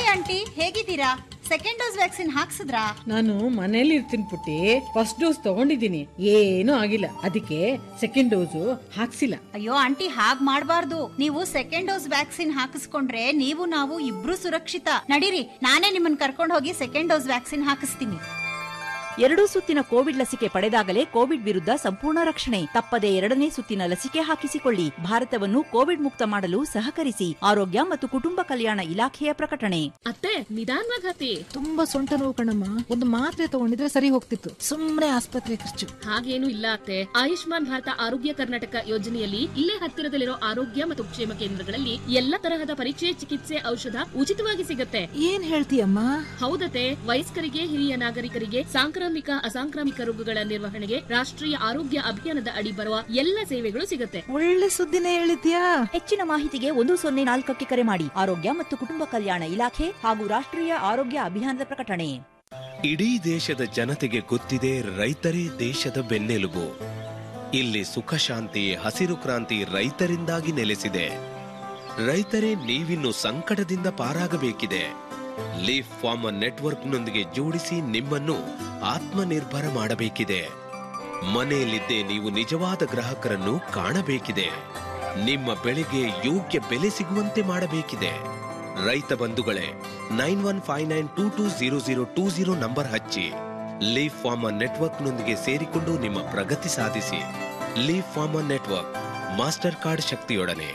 Aunty ಹೇಗಿದ್ದೀರಾ second dose vaccine ಹಾಕ್ಸಿದ್ರಾ ನಾನು ಮನೇಲಿ ಇರ್ತೀನಿ ಪುಟ್ಟಿ ಫಸ್ಟ್ ಡೋಸ್ ತಗೊಂಡಿದ್ದೀನಿ ಏನೂ ಆಗಿಲ್ಲ ಅದಕ್ಕೆ ಸೆಕೆಂಡ್ ಡೋಸು ಹಾಕ್ಸಿಲ್ಲ ಅಯ್ಯೋ ಆಂಟಿ ಹಾಗ್ ಮಾಡ್ಬಾರ್ದು ನೀವು ಸೆಕೆಂಡ್ ಡೋಸ್ ವ್ಯಾಕ್ಸಿನ್ ಹಾಕಿಸ್ಕೊಂಡ್ರೆ ನೀವು ನಾವು ಇಬ್ರು ಸುರಕ್ಷಿತ ನಡೀರಿ ನಾನೇ ನಿಮ್ಮನ್ನ ಕರ್ಕೊಂಡು ಹೋಗಿ ಸೆಕೆಂಡ್ ಡೋಸ್ ವ್ಯಾಕ್ಸಿನ್ ಹಾಕಿಸ್ತೀನಿ ಎರಡೂ ಸುತ್ತಿನ ಕೋವಿಡ್ ಲಸಿಕೆ ಪಡೆದಾಗಲೇ ಕೋವಿಡ್ ವಿರುದ್ಧ ಸಂಪೂರ್ಣ ರಕ್ಷಣೆ ತಪ್ಪದೆ ಎರಡನೇ ಸುತ್ತಿನ ಲಸಿಕೆ ಹಾಕಿಸಿಕೊಳ್ಳಿ ಭಾರತವನ್ನು ಕೋವಿಡ್ ಮುಕ್ತ ಮಾಡಲು ಸಹಕರಿಸಿ ಆರೋಗ್ಯ ಮತ್ತು ಕುಟುಂಬ ಕಲ್ಯಾಣ ಇಲಾಖೆಯ ಪ್ರಕಟಣೆ ಅತ್ತೆ ನಿಧಾನವಾಗಿ ಹತ್ತಿ ತುಂಬಾ ಸೊಂಟ ನೋವು ಕಣಮ್ಮ ಒಂದು ಮಾತ್ರೆ ತಗೊಂಡಿದ್ರೆ ಸರಿ ಹೋಗ್ತಿತ್ತು ಸುಮ್ಮನೆ ಆಸ್ಪತ್ರೆ ಖರ್ಚು ಹಾಗೇನು ಇಲ್ಲ ಅತ್ತೆ ಆಯುಷ್ಮಾನ್ ಭಾರತ ಆರೋಗ್ಯ ಕರ್ನಾಟಕ ಯೋಜನೆಯಲ್ಲಿ ಇಲ್ಲೇ ಹತ್ತಿರದಲ್ಲಿರೋ ಆರೋಗ್ಯ ಮತ್ತು ಕ್ಷೇಮ ಕೇಂದ್ರಗಳಲ್ಲಿ ಎಲ್ಲ ತರಹದ ಪರೀಕ್ಷೆ ಚಿಕಿತ್ಸೆ ಔಷಧ ಉಚಿತವಾಗಿ ಸಿಗತ್ತೆ ಏನ್ ಹೇಳ್ತೀಯಮ್ಮ ಹೌದತೆ ವಯಸ್ಕರಿಗೆ ಹಿರಿಯ ನಾಗರಿಕರಿಗೆ ಸಾಂಕ್ರಾಮಿಕ ಅಸಾಂಕ್ರಾಮಿಕ ರೋಗಗಳ ನಿರ್ವಹಣೆಗೆ ರಾಷ್ಟ್ರೀಯ ಆರೋಗ್ಯ ಅಭಿಯಾನದ ಅಡಿ ಬರುವ ಎಲ್ಲ ಸೇವೆಗಳು ಸಿಗತ್ತೆ ಒಳ್ಳೆ ಸುದ್ದಿನೇ ಹೇಳಿದ್ಯಾ ಹೆಚ್ಚಿನ ಮಾಹಿತಿಗೆ ಒಂದು ಸೊನ್ನೆ ನಾಲ್ಕಕ್ಕೆ ಕರೆ ಮಾಡಿ ಆರೋಗ್ಯ ಮತ್ತು ಕುಟುಂಬ ಕಲ್ಯಾಣ ಇಲಾಖೆ ಹಾಗೂ ರಾಷ್ಟ್ರೀಯ ಆರೋಗ್ಯ ಅಭಿಯಾನದ ಪ್ರಕಟಣೆ ಇಡೀ ದೇಶದ ಜನತೆಗೆ ಗೊತ್ತಿದೆ ರೈತರೇ ದೇಶದ ಬೆನ್ನೆಲುಬು ಇಲ್ಲಿ ಸುಖ ಶಾಂತಿ ಹಸಿರು ಕ್ರಾಂತಿ ರೈತರಿಂದಾಗಿ ನೆಲೆಸಿದೆ ರೈತರೇ ನೀವಿನ್ನು ಸಂಕಟದಿಂದ ಪಾರಾಗಬೇಕಿದೆ ಲೀಫ್ ಫಾರ್ಮರ್ ನೆಟ್ವರ್ಕ್ನೊಂದಿಗೆ ಜೋಡಿಸಿ ನಿಮ್ಮನ್ನು ಆತ್ಮನಿರ್ಭರ ಮಾಡಬೇಕಿದೆ ಮನೆಯಲ್ಲಿದ್ದೇ ನೀವು ನಿಜವಾದ ಗ್ರಾಹಕರನ್ನು ಕಾಣಬೇಕಿದೆ ನಿಮ್ಮ ಬೆಳೆಗೆ ಯೋಗ್ಯ ಬೆಲೆ ಸಿಗುವಂತೆ ಮಾಡಬೇಕಿದೆ ರೈತ ಬಂಧುಗಳೇ nine one five nine two two zero zero two zero number ಹಚ್ಚಿ ಲೀಫ್ ಫಾರ್ಮರ್ ನೆಟ್ವರ್ಕ್ನೊಂದಿಗೆ ಸೇರಿಕೊಂಡು ನಿಮ್ಮ ಪ್ರಗತಿ ಸಾಧಿಸಿ leaf farmer network master card ಶಕ್ತಿಯೊಡನೆ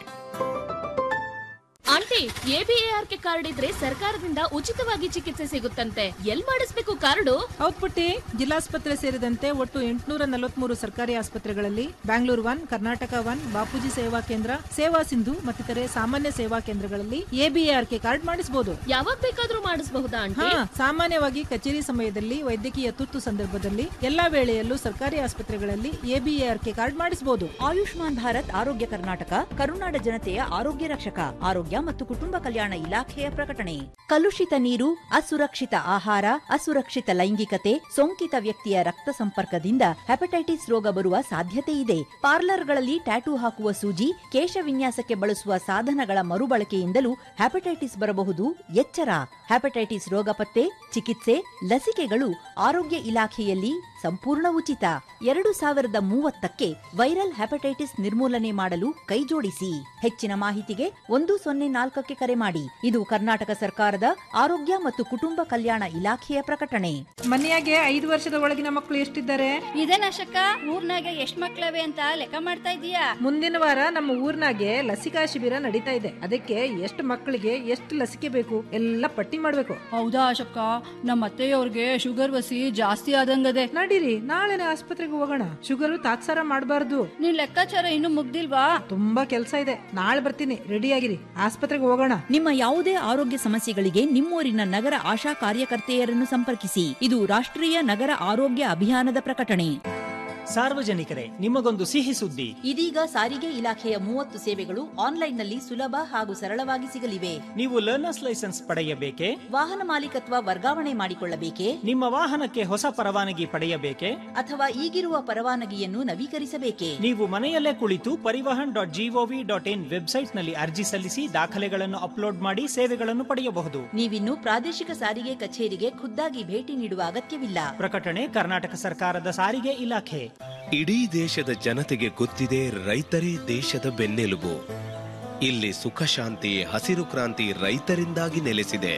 ಆಂಟಿ ಎಬಿಎಆರ್ಕೆ ಕಾರ್ಡ್ ಇದ್ರೆ ಸರ್ಕಾರದಿಂದ ಉಚಿತವಾಗಿ ಚಿಕಿತ್ಸೆ ಸಿಗುತ್ತಂತೆ ಎಲ್ ಮಾಡಿಸ್ಬೇಕು ಕಾರ್ಡು ಹೌದ್ ಪುಟ್ಟಿ ಜಿಲ್ಲಾಸ್ಪತ್ರೆ ಸೇರಿದಂತೆ ಒಟ್ಟು ಎಂಟುನೂರ ನಲವತ್ಮೂರು ಸರ್ಕಾರಿ ಆಸ್ಪತ್ರೆಗಳಲ್ಲಿ ಬ್ಯಾಂಗ್ಳೂರ್ ಒನ್ ಕರ್ನಾಟಕ ಒನ್ ಬಾಪೂಜಿ ಸೇವಾ ಕೇಂದ್ರ ಸೇವಾ ಸಿಂಧು ಮತ್ತಿತರೆ ಸಾಮಾನ್ಯ ಸೇವಾ ಕೇಂದ್ರಗಳಲ್ಲಿ ಎಬಿಎಆರ್ಕೆ ಕಾರ್ಡ್ ಮಾಡಿಸಬಹುದು ಯಾವಾಗ ಬೇಕಾದ್ರೂ ಮಾಡಿಸಬಹುದಾ ಹಾ ಆಂಟಿ ಸಾಮಾನ್ಯವಾಗಿ ಕಚೇರಿ ಸಮಯದಲ್ಲಿ ವೈದ್ಯಕೀಯ ತುರ್ತು ಸಂದರ್ಭದಲ್ಲಿ ಎಲ್ಲಾ ವೇಳೆಯಲ್ಲೂ ಸರ್ಕಾರಿ ಆಸ್ಪತ್ರೆಗಳಲ್ಲಿ ಎಬಿಎಆರ್ಕೆ ಕಾರ್ಡ್ ಮಾಡಿಸಬಹುದು ಆಯುಷ್ಮಾನ್ ಭಾರತ್ ಆರೋಗ್ಯ ಕರ್ನಾಟಕ ಕರುನಾಡ ಜನತೆಯ ಆರೋಗ್ಯ ರಕ್ಷಕ ಆರೋಗ್ಯ ಮತ್ತು ಕುಟುಂಬ ಕಲ್ಯಾಣ ಇಲಾಖೆಯ ಪ್ರಕಟಣೆ ಕಲುಷಿತ ನೀರು ಅಸುರಕ್ಷಿತ ಆಹಾರ ಅಸುರಕ್ಷಿತ ಲೈಂಗಿಕತೆ ಸೋಂಕಿತ ವ್ಯಕ್ತಿಯ ರಕ್ತ ಸಂಪರ್ಕದಿಂದ ಹೆಪಟೈಟಿಸ್ ರೋಗ ಬರುವ ಸಾಧ್ಯತೆ ಇದೆ ಪಾರ್ಲರ್ಗಳಲ್ಲಿ ಟ್ಯಾಟೂ ಹಾಕುವ ಸೂಜಿ ಕೇಶ ವಿನ್ಯಾಸಕ್ಕೆ ಬಳಸುವ ಸಾಧನಗಳ ಮರುಬಳಕೆಯಿಂದಲೂ ಹೆಪಟೈಟಿಸ್ ಬರಬಹುದು ಎಚ್ಚರ ಹೆಪಟೈಟಿಸ್ ರೋಗ ಪತ್ತೆ ಚಿಕಿತ್ಸೆ ಲಸಿಕೆಗಳು ಆರೋಗ್ಯ ಇಲಾಖೆಯಲ್ಲಿ ಸಂಪೂರ್ಣ ಉಚಿತ ಎರಡು ಸಾವಿರದ ಮೂವತ್ತಕ್ಕೆ ವೈರಲ್ ಹೆಪಟೈಟಿಸ್ ನಿರ್ಮೂಲನೆ ಮಾಡಲು ಕೈಜೋಡಿಸಿ ಹೆಚ್ಚಿನ ಮಾಹಿತಿಗೆ ಒಂದು ಸೊನ್ನೆ ನಾಲ್ಕಕ್ಕೆ ಕರೆ ಮಾಡಿ ಇದು ಕರ್ನಾಟಕ ಸರ್ಕಾರದ ಆರೋಗ್ಯ ಮತ್ತು ಕುಟುಂಬ ಕಲ್ಯಾಣ ಇಲಾಖೆಯ ಪ್ರಕಟಣೆ ಮನೆಯಾಗೆ ಐದು ವರ್ಷದ ಒಳಗಿನ ಮಕ್ಕಳು ಎಷ್ಟಿದ್ದಾರೆ ಇದೇನಶಕ ಊರ್ನಾಗ ಎಷ್ಟ್ ಮಕ್ಳವೆ ಅಂತ ಲೆಕ್ಕ ಮಾಡ್ತಾ ಇದೀಯಾ ಮುಂದಿನ ವಾರ ನಮ್ಮ ಊರ್ನಾಗೆ ಲಸಿಕಾ ಶಿಬಿರ ನಡೀತಾ ಇದೆ ಅದಕ್ಕೆ ಎಷ್ಟು ಮಕ್ಕಳಿಗೆ ಎಷ್ಟು ಲಸಿಕೆ ಬೇಕು ಎಲ್ಲ ಪಟ್ಟಿ ಮಾಡ್ಬೇಕು ಹೌದಾ ಅಶಕ್ಕ ನಮ್ಮ ಅತ್ತೆಯವ್ರಿಗೆ ಶುಗರ್ ವಸಿ ಜಾಸ್ತಿ ಆದಂಗದೆ ನಡೀರಿ ನಾಳೆನೆ ಆಸ್ಪತ್ರೆಗೆ ಹೋಗೋಣ ಶುಗರು ತಾತ್ಸಾರ ಮಾಡಬಾರ್ದು ನಿನ್ ಲೆಕ್ಕಾಚಾರ ಇನ್ನು ಮುಗ್ದಿಲ್ವಾ ತುಂಬಾ ಕೆಲಸ ಇದೆ ನಾಳೆ ಬರ್ತೀನಿ ರೆಡಿ ಆಗಿರಿ ಆಸ್ಪತ್ರೆಗೆ ಹೋಗೋಣ ನಿಮ್ಮ ಯಾವುದೇ ಆರೋಗ್ಯ ಸಮಸ್ಯೆಗಳಿಗೆ ನಿಮ್ಮೂರಿನ ನಗರ ಆಶಾ ಕಾರ್ಯಕರ್ತೆಯರನ್ನು ಸಂಪರ್ಕಿಸಿ ಇದು ರಾಷ್ಟ್ರೀಯ ನಗರ ಆರೋಗ್ಯ ಅಭಿಯಾನದ ಪ್ರಕಟಣೆ ಸಾರ್ವಜನಿಕರೇ ನಿಮಗೊಂದು ಸಿಹಿ ಸುದ್ದಿ ಇದೀಗ ಸಾರಿಗೆ ಇಲಾಖೆಯ ಮೂವತ್ತು ಸೇವೆಗಳು ಆನ್ಲೈನ್ನಲ್ಲಿ ಸುಲಭ ಹಾಗೂ ಸರಳವಾಗಿ ಸಿಗಲಿವೆ ನೀವು ಲರ್ನರ್ಸ್ ಲೈಸೆನ್ಸ್ ಪಡೆಯಬೇಕೆ ವಾಹನ ಮಾಲೀಕತ್ವ ವರ್ಗಾವಣೆ ಮಾಡಿಕೊಳ್ಳಬೇಕೆ ನಿಮ್ಮ ವಾಹನಕ್ಕೆ ಹೊಸ ಪರವಾನಗಿ ಪಡೆಯಬೇಕೆ ಅಥವಾ ಈಗಿರುವ ಪರವಾನಗಿಯನ್ನು ನವೀಕರಿಸಬೇಕೆ ನೀವು ಮನೆಯಲ್ಲೇ ಕುಳಿತು Parivahan dot G O V dot in ವೆಬ್ಸೈಟ್ನಲ್ಲಿ ಅರ್ಜಿ ಸಲ್ಲಿಸಿ ದಾಖಲೆಗಳನ್ನು ಅಪ್ಲೋಡ್ ಮಾಡಿ ಸೇವೆಗಳನ್ನು ಪಡೆಯಬಹುದು ನೀವಿನ್ನು ಪ್ರಾದೇಶಿಕ ಸಾರಿಗೆ ಕಚೇರಿಗೆ ಖುದ್ದಾಗಿ ಭೇಟಿ ನೀಡುವ ಅಗತ್ಯವಿಲ್ಲ ಪ್ರಕಟಣೆ ಕರ್ನಾಟಕ ಸರ್ಕಾರದ ಸಾರಿಗೆ ಇಲಾಖೆ ಇಡೀ ದೇಶದ ಜನತೆಗೆ ಗೊತ್ತಿದೆ ರೈತರೇ ದೇಶದ ಬೆನ್ನೆಲುಬು ಇಲ್ಲಿ ಸುಖ ಶಾಂತಿ ಹಸಿರು ಕ್ರಾಂತಿ ರೈತರಿಂದಾಗಿ ನೆಲೆಸಿದೆ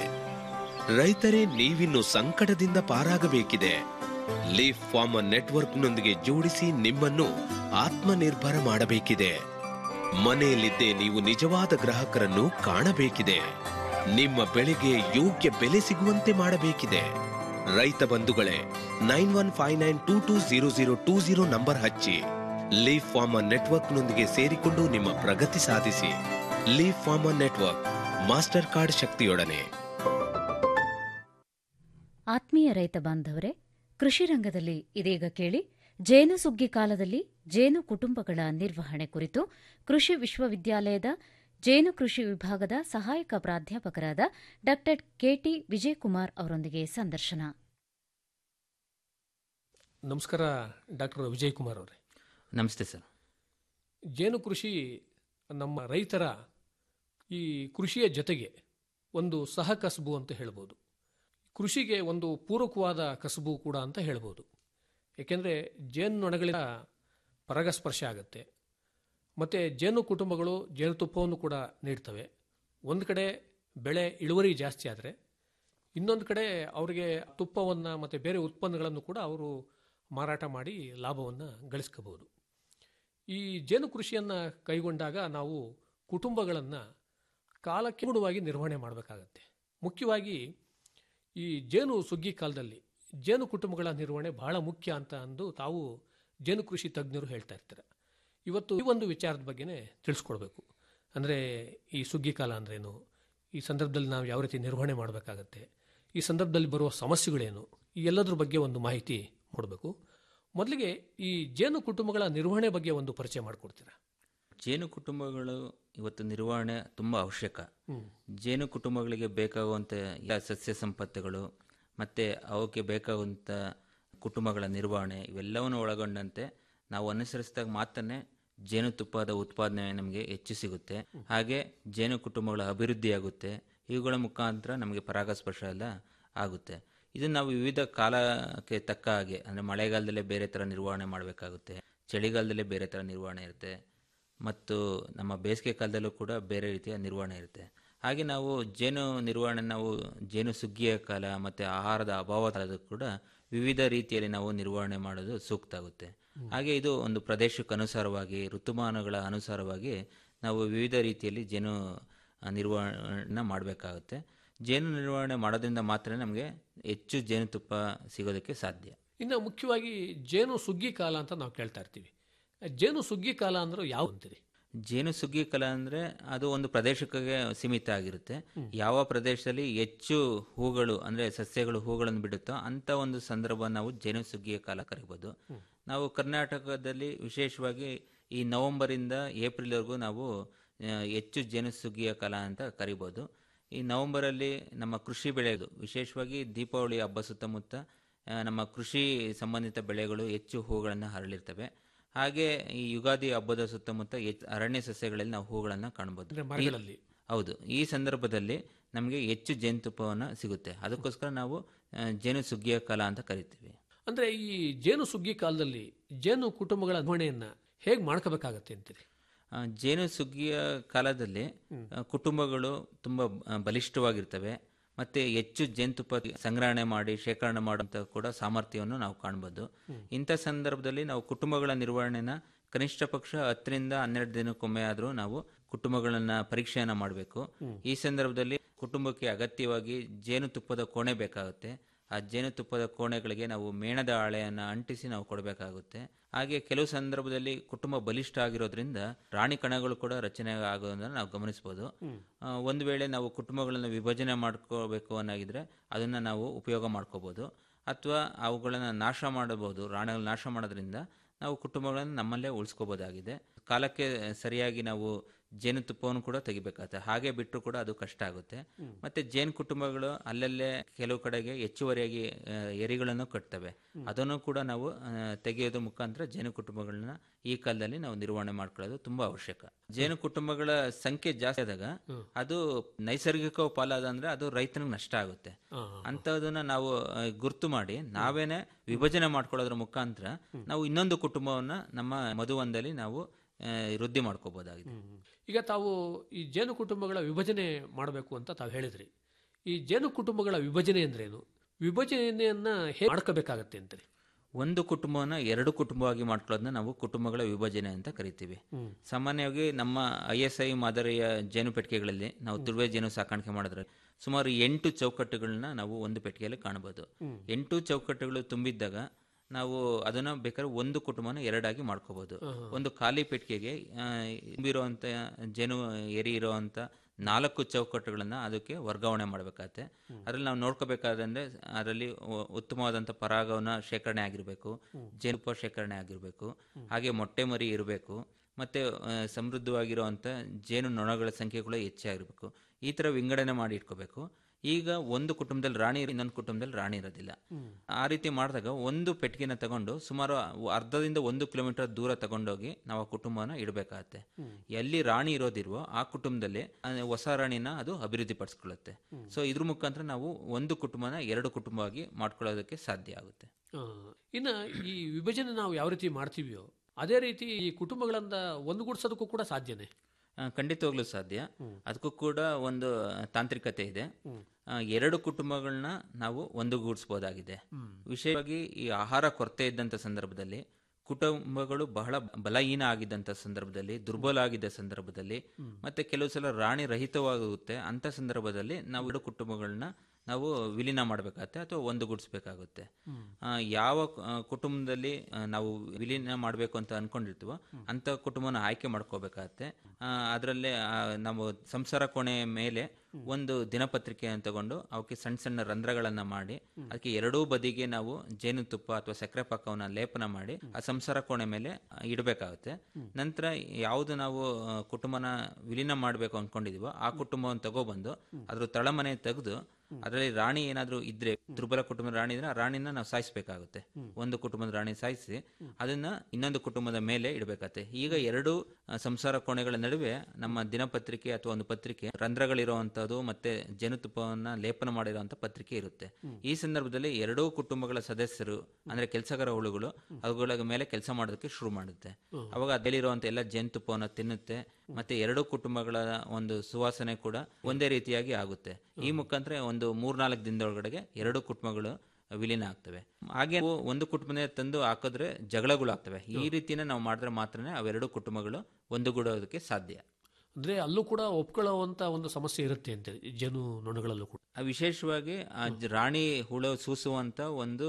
ರೈತರೇ ನೀವಿನ್ನು ಸಂಕಟದಿಂದ ಪಾರಾಗಬೇಕಿದೆ ಲೀಫ್ ಫಾರ್ಮರ್ ನೆಟ್ವರ್ಕ್ನೊಂದಿಗೆ ಜೋಡಿಸಿ ನಿಮ್ಮನ್ನು ಆತ್ಮನಿರ್ಭರ ಮಾಡಬೇಕಿದೆ ಮನೆಯಲ್ಲಿದ್ದೇ ನೀವು ನಿಜವಾದ ಗ್ರಾಹಕರನ್ನು ಕಾಣಬೇಕಿದೆ ನಿಮ್ಮ ಬೆಳೆಗೆ ಯೋಗ್ಯ ಬೆಲೆ ಸಿಗುವಂತೆ ಮಾಡಬೇಕಿದೆ ರೈತ ಬಂಧುಗಳೇ nine one five nine two two zero zero two zero number ಹಚ್ಚಿ ಲೀಫ್ ಫಾರ್ಮರ್ ನೆಟ್ವರ್ಕ್ನೊಂದಿಗೆ ಸೇರಿಕೊಂಡು ನಿಮ್ಮ ಪ್ರಗತಿ ಸಾಧಿಸಿ leaf farmer network master card ಶಕ್ತಿಯೊಡನೆ ಆತ್ಮೀಯ ರೈತ ಬಾಂಧವರೇ ಕೃಷಿ ರಂಗದಲ್ಲಿ ಇದೀಗ ಕೇಳಿ ಜೇನು ಸುಗ್ಗಿ ಕಾಲದಲ್ಲಿ ಜೇನು ಕುಟುಂಬಗಳ ನಿರ್ವಹಣೆ ಕುರಿತು ಕೃಷಿ ವಿಶ್ವವಿದ್ಯಾಲಯದ ಜೇನು ಕೃಷಿ ವಿಭಾಗದ ಸಹಾಯಕ ಪ್ರಾಧ್ಯಾಪಕರಾದ ಡಾ ಕೆಟಿ ವಿಜಯಕುಮಾರ್ ಅವರೊಂದಿಗೆ ಸಂದರ್ಶನ ನಮಸ್ಕಾರ ಡಾಕ್ಟರ್ ವಿಜಯ್ ಕುಮಾರ್ ಅವರೇ ನಮಸ್ತೆ ಸರ್ ಜೇನು ಕೃಷಿ ನಮ್ಮ ರೈತರ ಈ ಕೃಷಿಯ ಜೊತೆಗೆ ಒಂದು ಸಹ ಕಸಬು ಅಂತ ಹೇಳ್ಬೋದು ಕೃಷಿಗೆ ಒಂದು ಪೂರಕವಾದ ಕಸಬು ಕೂಡ ಅಂತ ಹೇಳ್ಬೋದು ಏಕೆಂದರೆ ಜೇನುನೊಣಗಳಿಂದ ಪರಾಗಸ್ಪರ್ಶ ಆಗುತ್ತೆ ಮತ್ತು ಜೇನು ಕುಟುಂಬಗಳು ಜೇನುತುಪ್ಪವನ್ನು ಕೂಡ ನೀಡ್ತವೆ ಒಂದು ಕಡೆ ಬೆಳೆ ಇಳುವರಿ ಜಾಸ್ತಿ ಆದರೆ ಇನ್ನೊಂದು ಕಡೆ ಅವರಿಗೆ ತುಪ್ಪವನ್ನು ಮತ್ತು ಬೇರೆ ಉತ್ಪನ್ನಗಳನ್ನು ಕೂಡ ಅವರು ಮಾರಾಟ ಮಾಡಿ ಲಾಭವನ್ನು ಗಳಿಸ್ಕೋಬಹುದು ಈ ಜೇನು ಕೃಷಿಯನ್ನು ಕೈಗೊಂಡಾಗ ನಾವು ಕುಟುಂಬಗಳನ್ನು ಕಾಲಕ್ಕೆ ಅನುಗುಣವಾಗಿ ನಿರ್ವಹಣೆ ಮಾಡಬೇಕಾಗತ್ತೆ ಮುಖ್ಯವಾಗಿ ಈ ಜೇನು ಸುಗ್ಗಿ ಕಾಲದಲ್ಲಿ ಜೇನು ಕುಟುಂಬಗಳ ನಿರ್ವಹಣೆ ಬಹಳ ಮುಖ್ಯ ಅಂತ ಅಂದು ತಾವು ಜೇನು ಕೃಷಿ ತಜ್ಞರು ಹೇಳ್ತಾ ಇರ್ತಾರೆ ಇವತ್ತು ಈ ಒಂದು ವಿಚಾರದ ಬಗ್ಗೆನೇ ತಿಳಿಸ್ಕೊಡ್ಬೇಕು ಅಂದರೆ ಈ ಸುಗ್ಗಿ ಕಾಲ ಅಂದ್ರೇನು ಈ ಸಂದರ್ಭದಲ್ಲಿ ನಾವು ಯಾವ ರೀತಿ ನಿರ್ವಹಣೆ ಮಾಡಬೇಕಾಗತ್ತೆ ಈ ಸಂದರ್ಭದಲ್ಲಿ ಬರುವ ಸಮಸ್ಯೆಗಳೇನು ಈ ಎಲ್ಲದ್ರ ಬಗ್ಗೆ ಒಂದು ಮಾಹಿತಿ ಕೊಡಬೇಕು ಮೊದಲಿಗೆ ಈ ಜೇನು ಕುಟುಂಬಗಳ ನಿರ್ವಹಣೆ ಬಗ್ಗೆ ಒಂದು ಪರಿಚಯ ಮಾಡಿಕೊಡ್ತೀರಾ ಜೇನು ಕುಟುಂಬಗಳು ಇವತ್ತು ನಿರ್ವಹಣೆ ತುಂಬ ಅವಶ್ಯಕ ಹ್ಮ್. ಜೇನು ಕುಟುಂಬಗಳಿಗೆ ಬೇಕಾಗುವಂಥ ಎಲ್ಲ ಸಸ್ಯ ಸಂಪತ್ತುಗಳು ಮತ್ತು ಅವಕ್ಕೆ ಬೇಕಾಗುವಂಥ ಕುಟುಂಬಗಳ ನಿರ್ವಹಣೆ ಇವೆಲ್ಲವನ್ನು ಒಳಗೊಂಡಂತೆ ನಾವು ಅನುಸರಿಸಿದಾಗ ಮಾತ್ರನೇ ಜೇನುತುಪ್ಪದ ಉತ್ಪಾದನೆ ನಮಗೆ ಹೆಚ್ಚು ಸಿಗುತ್ತೆ ಹಾಗೆ ಜೇನು ಕುಟುಂಬಗಳ ಅಭಿವೃದ್ಧಿಯಾಗುತ್ತೆ ಇವುಗಳ ಮುಖಾಂತರ ನಮಗೆ ಪರಾಗಸ್ಪರ್ಶ ಎಲ್ಲ ಆಗುತ್ತೆ ಇದು ನಾವು ವಿವಿಧ ಕಾಲಕ್ಕೆ ತಕ್ಕ ಹಾಗೆ ಅಂದರೆ ಮಳೆಗಾಲದಲ್ಲೇ ಬೇರೆ ಥರ ನಿರ್ವಹಣೆ ಮಾಡಬೇಕಾಗುತ್ತೆ ಚಳಿಗಾಲದಲ್ಲೇ ಬೇರೆ ಥರ ನಿರ್ವಹಣೆ ಇರುತ್ತೆ ಮತ್ತು ನಮ್ಮ ಬೇಸಿಗೆ ಕಾಲದಲ್ಲೂ ಕೂಡ ಬೇರೆ ರೀತಿಯ ನಿರ್ವಹಣೆ ಇರುತ್ತೆ ಹಾಗೆ ನಾವು ಜೇನು ನಿರ್ವಹಣೆ ನಾವು ಜೇನು ಸುಗ್ಗಿಯ ಕಾಲ ಮತ್ತು ಆಹಾರದ ಅಭಾವ ಕಾಲದ ಕೂಡ ವಿವಿಧ ರೀತಿಯಲ್ಲಿ ನಾವು ನಿರ್ವಹಣೆ ಮಾಡೋದು ಸೂಕ್ತ ಆಗುತ್ತೆ ಹಾಗೆ ಇದು ಒಂದು ಪ್ರದೇಶಕ್ಕೆ ಅನುಸಾರವಾಗಿ ಋತುಮಾನಗಳ ಅನುಸಾರವಾಗಿ ನಾವು ವಿವಿಧ ರೀತಿಯಲ್ಲಿ ಜೇನು ಆ, ನಿರ್ವಹಣೆ ಮಾಡಬೇಕಾಗುತ್ತೆ ಜೇನು ನಿರ್ವಹಣೆ ಮಾಡೋದ್ರಿಂದ ಮಾತ್ರ ನಮಗೆ ಹೆಚ್ಚು ಜೇನುತುಪ್ಪ ಸಿಗೋದಕ್ಕೆ ಸಾಧ್ಯ ಇನ್ನು ಮುಖ್ಯವಾಗಿ ಜೇನು ಸುಗ್ಗಿ ಕಾಲ ಅಂತ ನಾವು ಕೇಳ್ತಾ ಇರ್ತೀವಿ ಜೇನು ಸುಗ್ಗಿ ಕಾಲ ಅಂದ್ರೆ ಯಾವ ಅಂತೀರಿ ಜೇನು ಸುಗ್ಗಿ ಕಾಲ ಅಂದರೆ ಅದು ಒಂದು ಪ್ರದೇಶಕ್ಕೆ ಸೀಮಿತ ಆಗಿರುತ್ತೆ ಯಾವ ಪ್ರದೇಶದಲ್ಲಿ ಹೆಚ್ಚು ಹೂಗಳು ಅಂದರೆ ಸಸ್ಯಗಳು ಹೂಗಳನ್ನು ಬಿಡುತ್ತೋ ಅಂಥ ಒಂದು ಸಂದರ್ಭ ನಾವು ಜೇನು ಸುಗ್ಗಿಯ ಕಾಲ ಕರಿಬೋದು ನಾವು ಕರ್ನಾಟಕದಲ್ಲಿ ವಿಶೇಷವಾಗಿ ಈ ನವೆಂಬರಿಂದ ಏಪ್ರಿಲ್ವರೆಗೂ ನಾವು ಆ, ಹೆಚ್ಚು ಜೇನು ಸುಗ್ಗಿಯ ಕಾಲ ಅಂತ ಕರಿಬೋದು ಈ ನವೆಂಬರಲ್ಲಿ ನಮ್ಮ ಕೃಷಿ ಬೆಳೆಗಳು ವಿಶೇಷವಾಗಿ ದೀಪಾವಳಿ ಹಬ್ಬ ಸುತ್ತಮುತ್ತ ಆ, ನಮ್ಮ ಕೃಷಿ ಸಂಬಂಧಿತ ಬೆಳೆಗಳು ಹೆಚ್ಚು ಹೂಗಳನ್ನು ಹರಳಿರ್ತವೆ ಹಾಗೆ ಈ ಯುಗಾದಿ ಹಬ್ಬದ ಸುತ್ತಮುತ್ತ ಹೆಚ್ಚು ಅರಣ್ಯ ಸಸ್ಯಗಳಲ್ಲಿ ನಾವು ಹೂಗಳನ್ನು ಕಾಣಬಹುದು ಅಂದ್ರೆ ಮರಗಳಲ್ಲಿ. ಹೌದು ಈ ಸಂದರ್ಭದಲ್ಲಿ ನಮಗೆ ಹೆಚ್ಚು ಜೇನುತುಪ್ಪವನ್ನು ಸಿಗುತ್ತೆ ಅದಕ್ಕೋಸ್ಕರ ನಾವು ಆ, ಜೇನು ಸುಗ್ಗಿಯ ಕಾಲ ಅಂತ ಕರಿತೀವಿ ಅಂದ್ರೆ ಈ ಜೇನು ಸುಗ್ಗಿ ಕಾಲದಲ್ಲಿ ಜೇನು ಕುಟುಂಬಗಳ ನಿರ್ವಹಣೆಯನ್ನ ಹೇಗೆ ಮಾಡ್ಕೋಬೇಕಾಗತ್ತೆ ಅಂತೀರಿ ಆ, ಜೇನು ಸುಗ್ಗಿಯ ಕಾಲದಲ್ಲಿ ಆ, ಕುಟುಂಬಗಳು ತುಂಬ ಆ, ಬಲಿಷ್ಠವಾಗಿರ್ತವೆ ಮತ್ತೆ ಹೆಚ್ಚು ಜೇನುತುಪ್ಪ ಸಂಗ್ರಹಣೆ ಮಾಡಿ ಶೇಖರಣೆ ಮಾಡುವಂಥ ಕೂಡ ಸಾಮರ್ಥ್ಯವನ್ನು ನಾವು ಕಾಣ್ಬೋದು ಇಂಥ ಸಂದರ್ಭದಲ್ಲಿ ನಾವು ಕುಟುಂಬಗಳ ನಿರ್ವಹಣೆನ ಕನಿಷ್ಠ ಪಕ್ಷ ಹತ್ತರಿಂದ ಹನ್ನೆರಡು ದಿನಕ್ಕೊಮ್ಮೆ ಆದರೂ ನಾವು ಕುಟುಂಬಗಳನ್ನ ಪರೀಕ್ಷೆಯನ್ನ ಮಾಡಬೇಕು ಈ ಸಂದರ್ಭದಲ್ಲಿ ಕುಟುಂಬಕ್ಕೆ ಅಗತ್ಯವಾಗಿ ಜೇನುತುಪ್ಪದ ಕೋಣೆ ಬೇಕಾಗುತ್ತೆ ಆ ಜೇನುತುಪ್ಪದ ಕೋಣೆಗಳಿಗೆ ನಾವು ಮೇಣದ ಹಾಳೆಯನ್ನು ಅಂಟಿಸಿ ನಾವು ಕೊಡಬೇಕಾಗುತ್ತೆ ಹಾಗೆ ಕೆಲವು ಸಂದರ್ಭದಲ್ಲಿ ಕುಟುಂಬ ಬಲಿಷ್ಠ ಆಗಿರೋದ್ರಿಂದ ರಾಣಿ ಕಣಗಳು ಕೂಡ ರಚನೆ ಆಗೋದನ್ನ ನಾವು ಗಮನಿಸಬಹುದು ಆ, ಒಂದು ವೇಳೆ ನಾವು ಕುಟುಂಬಗಳನ್ನು ವಿಭಜನೆ ಮಾಡ್ಕೋಬೇಕು ಅನ್ನೋಗಿದ್ರೆ ಅದನ್ನ ನಾವು ಉಪಯೋಗ ಮಾಡ್ಕೋಬಹುದು ಅಥವಾ ಅವುಗಳನ್ನು ನಾಶ ಮಾಡಬಹುದು ರಾಣಿಗಳು ನಾಶ ಮಾಡೋದ್ರಿಂದ ನಾವು ಕುಟುಂಬಗಳನ್ನು ನಮ್ಮಲ್ಲೇ ಉಳಿಸ್ಕೋಬೋದಾಗಿದೆ ಕಾಲಕ್ಕೆ ಸರಿಯಾಗಿ ನಾವು ಜೇನುತುಪ್ಪವನ್ನು ಕೂಡ ತೆಗಿಬೇಕಾಗುತ್ತೆ ಹಾಗೆ ಬಿಟ್ಟರು ಕೂಡ ಅದು ಕಷ್ಟ ಆಗುತ್ತೆ ಮತ್ತೆ ಜೇನು ಕುಟುಂಬಗಳು ಅಲ್ಲಲ್ಲೇ ಕೆಲವು ಕಡೆಗೆ ಹೆಚ್ಚುವರಿಯಾಗಿ ಆ, ಎರಿಗಳನ್ನು ಕಟ್ತವೆ ಅದನ್ನು ಕೂಡ ನಾವು ಆ, ತೆಗೆಯೋದ್ರ ಮುಖಾಂತರ ಜೇನು ಕುಟುಂಬಗಳನ್ನ ಈ ಕಾಲದಲ್ಲಿ ನಾವು ನಿರ್ವಹಣೆ ಮಾಡ್ಕೊಳ್ಳೋದು ತುಂಬಾ ಅವಶ್ಯಕ ಜೇನು ಕುಟುಂಬಗಳ ಸಂಖ್ಯೆ ಜಾಸ್ತಿ ಆದಾಗ ಅದು ನೈಸರ್ಗಿಕ ಪಾಲಾದ ಅಂದ್ರೆ ಅದು ರೈತನಿಗೆ ನಷ್ಟ ಆಗುತ್ತೆ ಅಂಥದನ್ನ ನಾವು ಆ, ಗುರ್ತು ಮಾಡಿ ನಾವೇನೆ ವಿಭಜನೆ ಮಾಡ್ಕೊಳ್ಳೋದ್ರ ಮುಖಾಂತರ ನಾವು ಇನ್ನೊಂದು ಕುಟುಂಬವನ್ನ ನಮ್ಮ ಮಧುವನದಲ್ಲಿ ನಾವು ಆ, ವೃದ್ಧಿ ಮಾಡ್ಕೋಬಹುದಾಗಿದೆ ಈಗ ತಾವು ಈ ಜೇನು ಕುಟುಂಬಗಳ ವಿಭಜನೆ ಮಾಡಬೇಕು ಅಂತ ತಾವು ಹೇಳಿದ್ರಿ ಈ ಜೇನು ಕುಟುಂಬಗಳ ವಿಭಜನೆ ಅಂದ್ರೇನು ವಿಭಜನೆಯನ್ನ ಹೇಗೆ ಮಾಡ್ಕೋಬೇಕಾಗತ್ತೆ ಅಂತೀರಿ ಒಂದು ಕುಟುಂಬವನ್ನ ಎರಡು ಕುಟುಂಬವಾಗಿ ಮಾಡ್ಕೊಳ್ಳೋದನ್ನ ನಾವು ಕುಟುಂಬಗಳ ವಿಭಜನೆ ಅಂತ ಕರಿತೀವಿ ಸಾಮಾನ್ಯವಾಗಿ ನಮ್ಮ ಐ ಎಸ್ ಐ ಮಾದರಿಯ ಜೇನು ಪೆಟ್ಟಿಗೆಗಳಲ್ಲಿ ನಾವು ತುಳುವೆ ಜೇನು ಸಾಕಾಣಿಕೆ ಮಾಡಿದ್ರೆ ಸುಮಾರು ಎಂಟು ಚೌಕಟ್ಟುಗಳನ್ನ ನಾವು ಒಂದು ಪೆಟ್ಟಿಗೆಯಲ್ಲಿ ಕಾಣಬಹುದು ಎಂಟು ಚೌಕಟ್ಟುಗಳು ತುಂಬಿದ್ದಾಗ ನಾವು ಅದನ್ನ ಬೇಕಾದ್ರೆ ಒಂದು ಕುಟುಂಬನ ಎರಡಾಗಿ ಮಾಡ್ಕೋಬಹುದು ಒಂದು ಖಾಲಿ ಪೆಟ್ಟಿಗೆಗೆ ಆ, ತುಂಬಿರುವಂತ ಜೇನು ಎರಿ ಇರುವಂತ ನಾಲ್ಕು ಚೌಕಟ್ಟುಗಳನ್ನ ಅದಕ್ಕೆ ವರ್ಗಾವಣೆ ಮಾಡಬೇಕಾಗತ್ತೆ ಅದ್ರಲ್ಲಿ ನಾವು ನೋಡ್ಕೋಬೇಕಾದ್ರೆ ಅದರಲ್ಲಿ ಉ- ಉತ್ತಮವಾದಂಥ ಪರಾಗವನ್ನ ಶೇಖರಣೆ ಆಗಿರಬೇಕು ಜೇನುಪ್ಪ ಶೇಖರಣೆ ಆಗಿರಬೇಕು ಹಾಗೆ ಮೊಟ್ಟೆ ಮರಿ ಇರಬೇಕು ಮತ್ತೆ ಆ, ಸಮೃದ್ಧವಾಗಿರುವಂಥ ಜೇನು ನೊಣಗಳ ಸಂಖ್ಯೆ ಕೂಡ ಹೆಚ್ಚಾಗಿರಬೇಕು ಈ ಥರ ವಿಂಗಡಣೆ ಮಾಡಿ ಇಟ್ಕೋಬೇಕು ಈಗ ಒಂದು ಕುಟುಂಬದಲ್ಲಿ ರಾಣಿ ಇನ್ನೊಂದು ಕುಟುಂಬದಲ್ಲಿ ರಾಣಿ ಇರೋದಿಲ್ಲ ಆ ರೀತಿ ಮಾಡಿದಾಗ ಒಂದು ಪೆಟ್ಟಿಗೆನ ತಗೊಂಡು ಸುಮಾರು ಅರ್ಧದಿಂದ ಒಂದು ಕಿಲೋಮೀಟರ್ ದೂರ ತಗೊಂಡೋಗಿ ನಾವು ಆ ಕುಟುಂಬನ ಇಡಬೇಕಾಗತ್ತೆ ಎಲ್ಲಿ ರಾಣಿ ಇರೋದಿಲ್ವೋ ಆ ಕುಟುಂಬದಲ್ಲಿ ಆ ಹೊಸ ರಾಣಿನ ಅದು ಅಭಿವೃದ್ಧಿ ಪಡಿಸ್ಕೊಳ್ಳುತ್ತೆ ಸೊ ಇದ್ರ ಮುಖಾಂತರ ನಾವು ಒಂದು ಕುಟುಂಬನ ಎರಡು ಕುಟುಂಬವಾಗಿ ಮಾಡ್ಕೊಳ್ಳೋದಕ್ಕೆ ಸಾಧ್ಯ ಆಗುತ್ತೆ ಆ, ಇನ್ನ ಈ ವಿಭಜನೆ ನಾವು ಯಾವ ರೀತಿ ಮಾಡ್ತೀವಿಯೋ ಅದೇ ರೀತಿ ಈ ಕುಟುಂಬಗಳನ್ನ ಒಂದುಗೂಡಿಸೋದಕ್ಕೂ ಕೂಡ ಸಾಧ್ಯನೇ ಆ, ಖಂಡಿತವಾಗ್ಲೂ ಸಾಧ್ಯ ಅದಕ್ಕೂ ಕೂಡ ಒಂದು ತಾಂತ್ರಿಕತೆ ಇದೆ ಆ, ಎರಡು ಕುಟುಂಬಗಳನ್ನ ನಾವು ಒಂದುಗೂಡಿಸ್ಬೋದಾಗಿದೆ ವಿಶೇಷವಾಗಿ ಈ ಆಹಾರ ಕೊರತೆ ಇದ್ದಂಥ ಸಂದರ್ಭದಲ್ಲಿ ಕುಟುಂಬಗಳು ಬಹಳ ಬಲಹೀನ ಆಗಿದ್ದಂಥ ಸಂದರ್ಭದಲ್ಲಿ ದುರ್ಬಲ ಆಗಿದ್ದ ಸಂದರ್ಭದಲ್ಲಿ ಮತ್ತೆ ಕೆಲವು ಸಲ ರಾಣಿ ರಹಿತವಾಗುತ್ತೆ ಅಂತ ಸಂದರ್ಭದಲ್ಲಿ ನಾವು ಎರಡು ಕುಟುಂಬಗಳನ್ನ ನಾವು ವಿಲೀನ ಮಾಡಬೇಕಾಗತ್ತೆ ಅಥವಾ ಒಂದುಗೂಡಿಸ್ಬೇಕಾಗುತ್ತೆ ಆ, ಯಾವ ಆ, ಕುಟುಂಬದಲ್ಲಿ ಆ, ನಾವು ವಿಲೀನ ಮಾಡಬೇಕು ಅಂತ ಅನ್ಕೊಂಡಿರ್ತೀವೋ ಅಂತ ಕುಟುಂಬನ ಆಯ್ಕೆ ಮಾಡ್ಕೋಬೇಕಾಗತ್ತೆ ಅದರಲ್ಲೇ ನಾವು ಸಂಸಾರ ಕೋಣೆಯ ಮೇಲೆ ಒಂದು ದಿನಪತ್ರಿಕೆಯನ್ನು ತಗೊಂಡು ಅವಕ್ಕೆ ಸಣ್ಣ ಸಣ್ಣ ರಂಧ್ರಗಳನ್ನ ಮಾಡಿ ಅದಕ್ಕೆ ಎರಡೂ ಬದಿಗೆ ನಾವು ಜೇನುತುಪ್ಪ ಅಥವಾ ಸಕ್ಕರೆ ಪಾಕವನ್ನ ಲೇಪನ ಮಾಡಿ ಆ ಸಂಸಾರ ಕೋಣೆ ಮೇಲೆ ಆ, ಇಡಬೇಕಾಗುತ್ತೆ ನಂತರ ಯಾವುದು ನಾವು ಆ, ಕುಟುಂಬನ ವಿಲೀನ ಮಾಡಬೇಕು ಅನ್ಕೊಂಡಿದೀವೋ ಆ ಕುಟುಂಬವನ್ನು ತಗೊಬಂದು ಅದ್ರ ತಳಮನೆ ತೆಗೆದು ಅದರಲ್ಲಿ ರಾಣಿ ಏನಾದ್ರೂ ಇದ್ರೆ ದುರ್ಬಲ ಕುಟುಂಬದ ರಾಣಿ ಇದ್ರೆ ಆ ರಾಣಿನ ನಾವು ಸಾಯಿಸಬೇಕಾಗುತ್ತೆ ಒಂದು ಕುಟುಂಬದ ರಾಣಿ ಸಾಯಿಸಿ ಅದನ್ನ ಇನ್ನೊಂದು ಕುಟುಂಬದ ಮೇಲೆ ಇಡಬೇಕಾಗುತ್ತೆ ಈಗ ಎರಡು ಆ, ಸಂಸಾರ ಕೋಣೆಗಳ ನಡುವೆ ನಮ್ಮ ದಿನಪತ್ರಿಕೆ ಅಥವಾ ಒಂದು ಪತ್ರಿಕೆ ರಂಧ್ರಗಳಿರುವಂತದ್ದು ಮತ್ತೆ ಜೇನುತುಪ್ಪವನ್ನ ಲೇಪನ ಮಾಡಿರುವಂತ ಪತ್ರಿಕೆ ಇರುತ್ತೆ ಈ ಸಂದರ್ಭದಲ್ಲಿ ಎರಡೂ ಕುಟುಂಬಗಳ ಸದಸ್ಯರು ಅಂದ್ರೆ ಕೆಲಸಗಾರ ಹುಳುಗಳು ಅವುಗಳ ಮೇಲೆ ಕೆಲಸ ಮಾಡೋದಕ್ಕೆ ಶುರು ಮಾಡುತ್ತೆ ಅವಾಗ ಅದರಲ್ಲಿರುವಂತ ಎಲ್ಲ ಜೇನುತುಪ್ಪವನ್ನ ತಿನ್ನುತ್ತೆ ಮತ್ತೆ ಎರಡೂ ಕುಟುಂಬಗಳ ಒಂದು ಸುವಾಸನೆ ಕೂಡ ಒಂದೇ ರೀತಿಯಾಗಿ ಆಗುತ್ತೆ ಈ ಮುಖಾಂತರ ಒಂದು ಮೂರ್ನಾಲ್ಕು ದಿನದೊಳಗಡೆಗೆ ಎರಡು ಕುಟುಂಬಗಳು ವಿಲೀನ ಆಗ್ತವೆ ಹಾಗೆ ನಾವು ಒಂದು ಕುಟುಂಬನೇ ತಂದು ಹಾಕಿದ್ರೆ ಜಗಳಗಳು ಆಗ್ತವೆ ಈ ರೀತಿನ ನಾವು ಮಾಡಿದ್ರೆ ಮಾತ್ರನೇ ಅವೆರಡು ಕುಟುಂಬಗಳು ಒಂದುಗೂಡೋದಕ್ಕೆ ಸಾಧ್ಯ ಅಂದ್ರೆ ಅಲ್ಲೂ ಕೂಡ ಒಪ್ಕೊಳ್ಳುವಂತ ಒಂದು ಸಮಸ್ಯೆ ಇರುತ್ತೆ ಅಂತ ಜೇನು ನೊಣಗಳಲ್ಲೂ ಕೂಡ ಆ ವಿಶೇಷವಾಗಿ ಆ ಜ- ರಾಣಿ ಹುಳು ಸೂಸುವಂತ ಒಂದು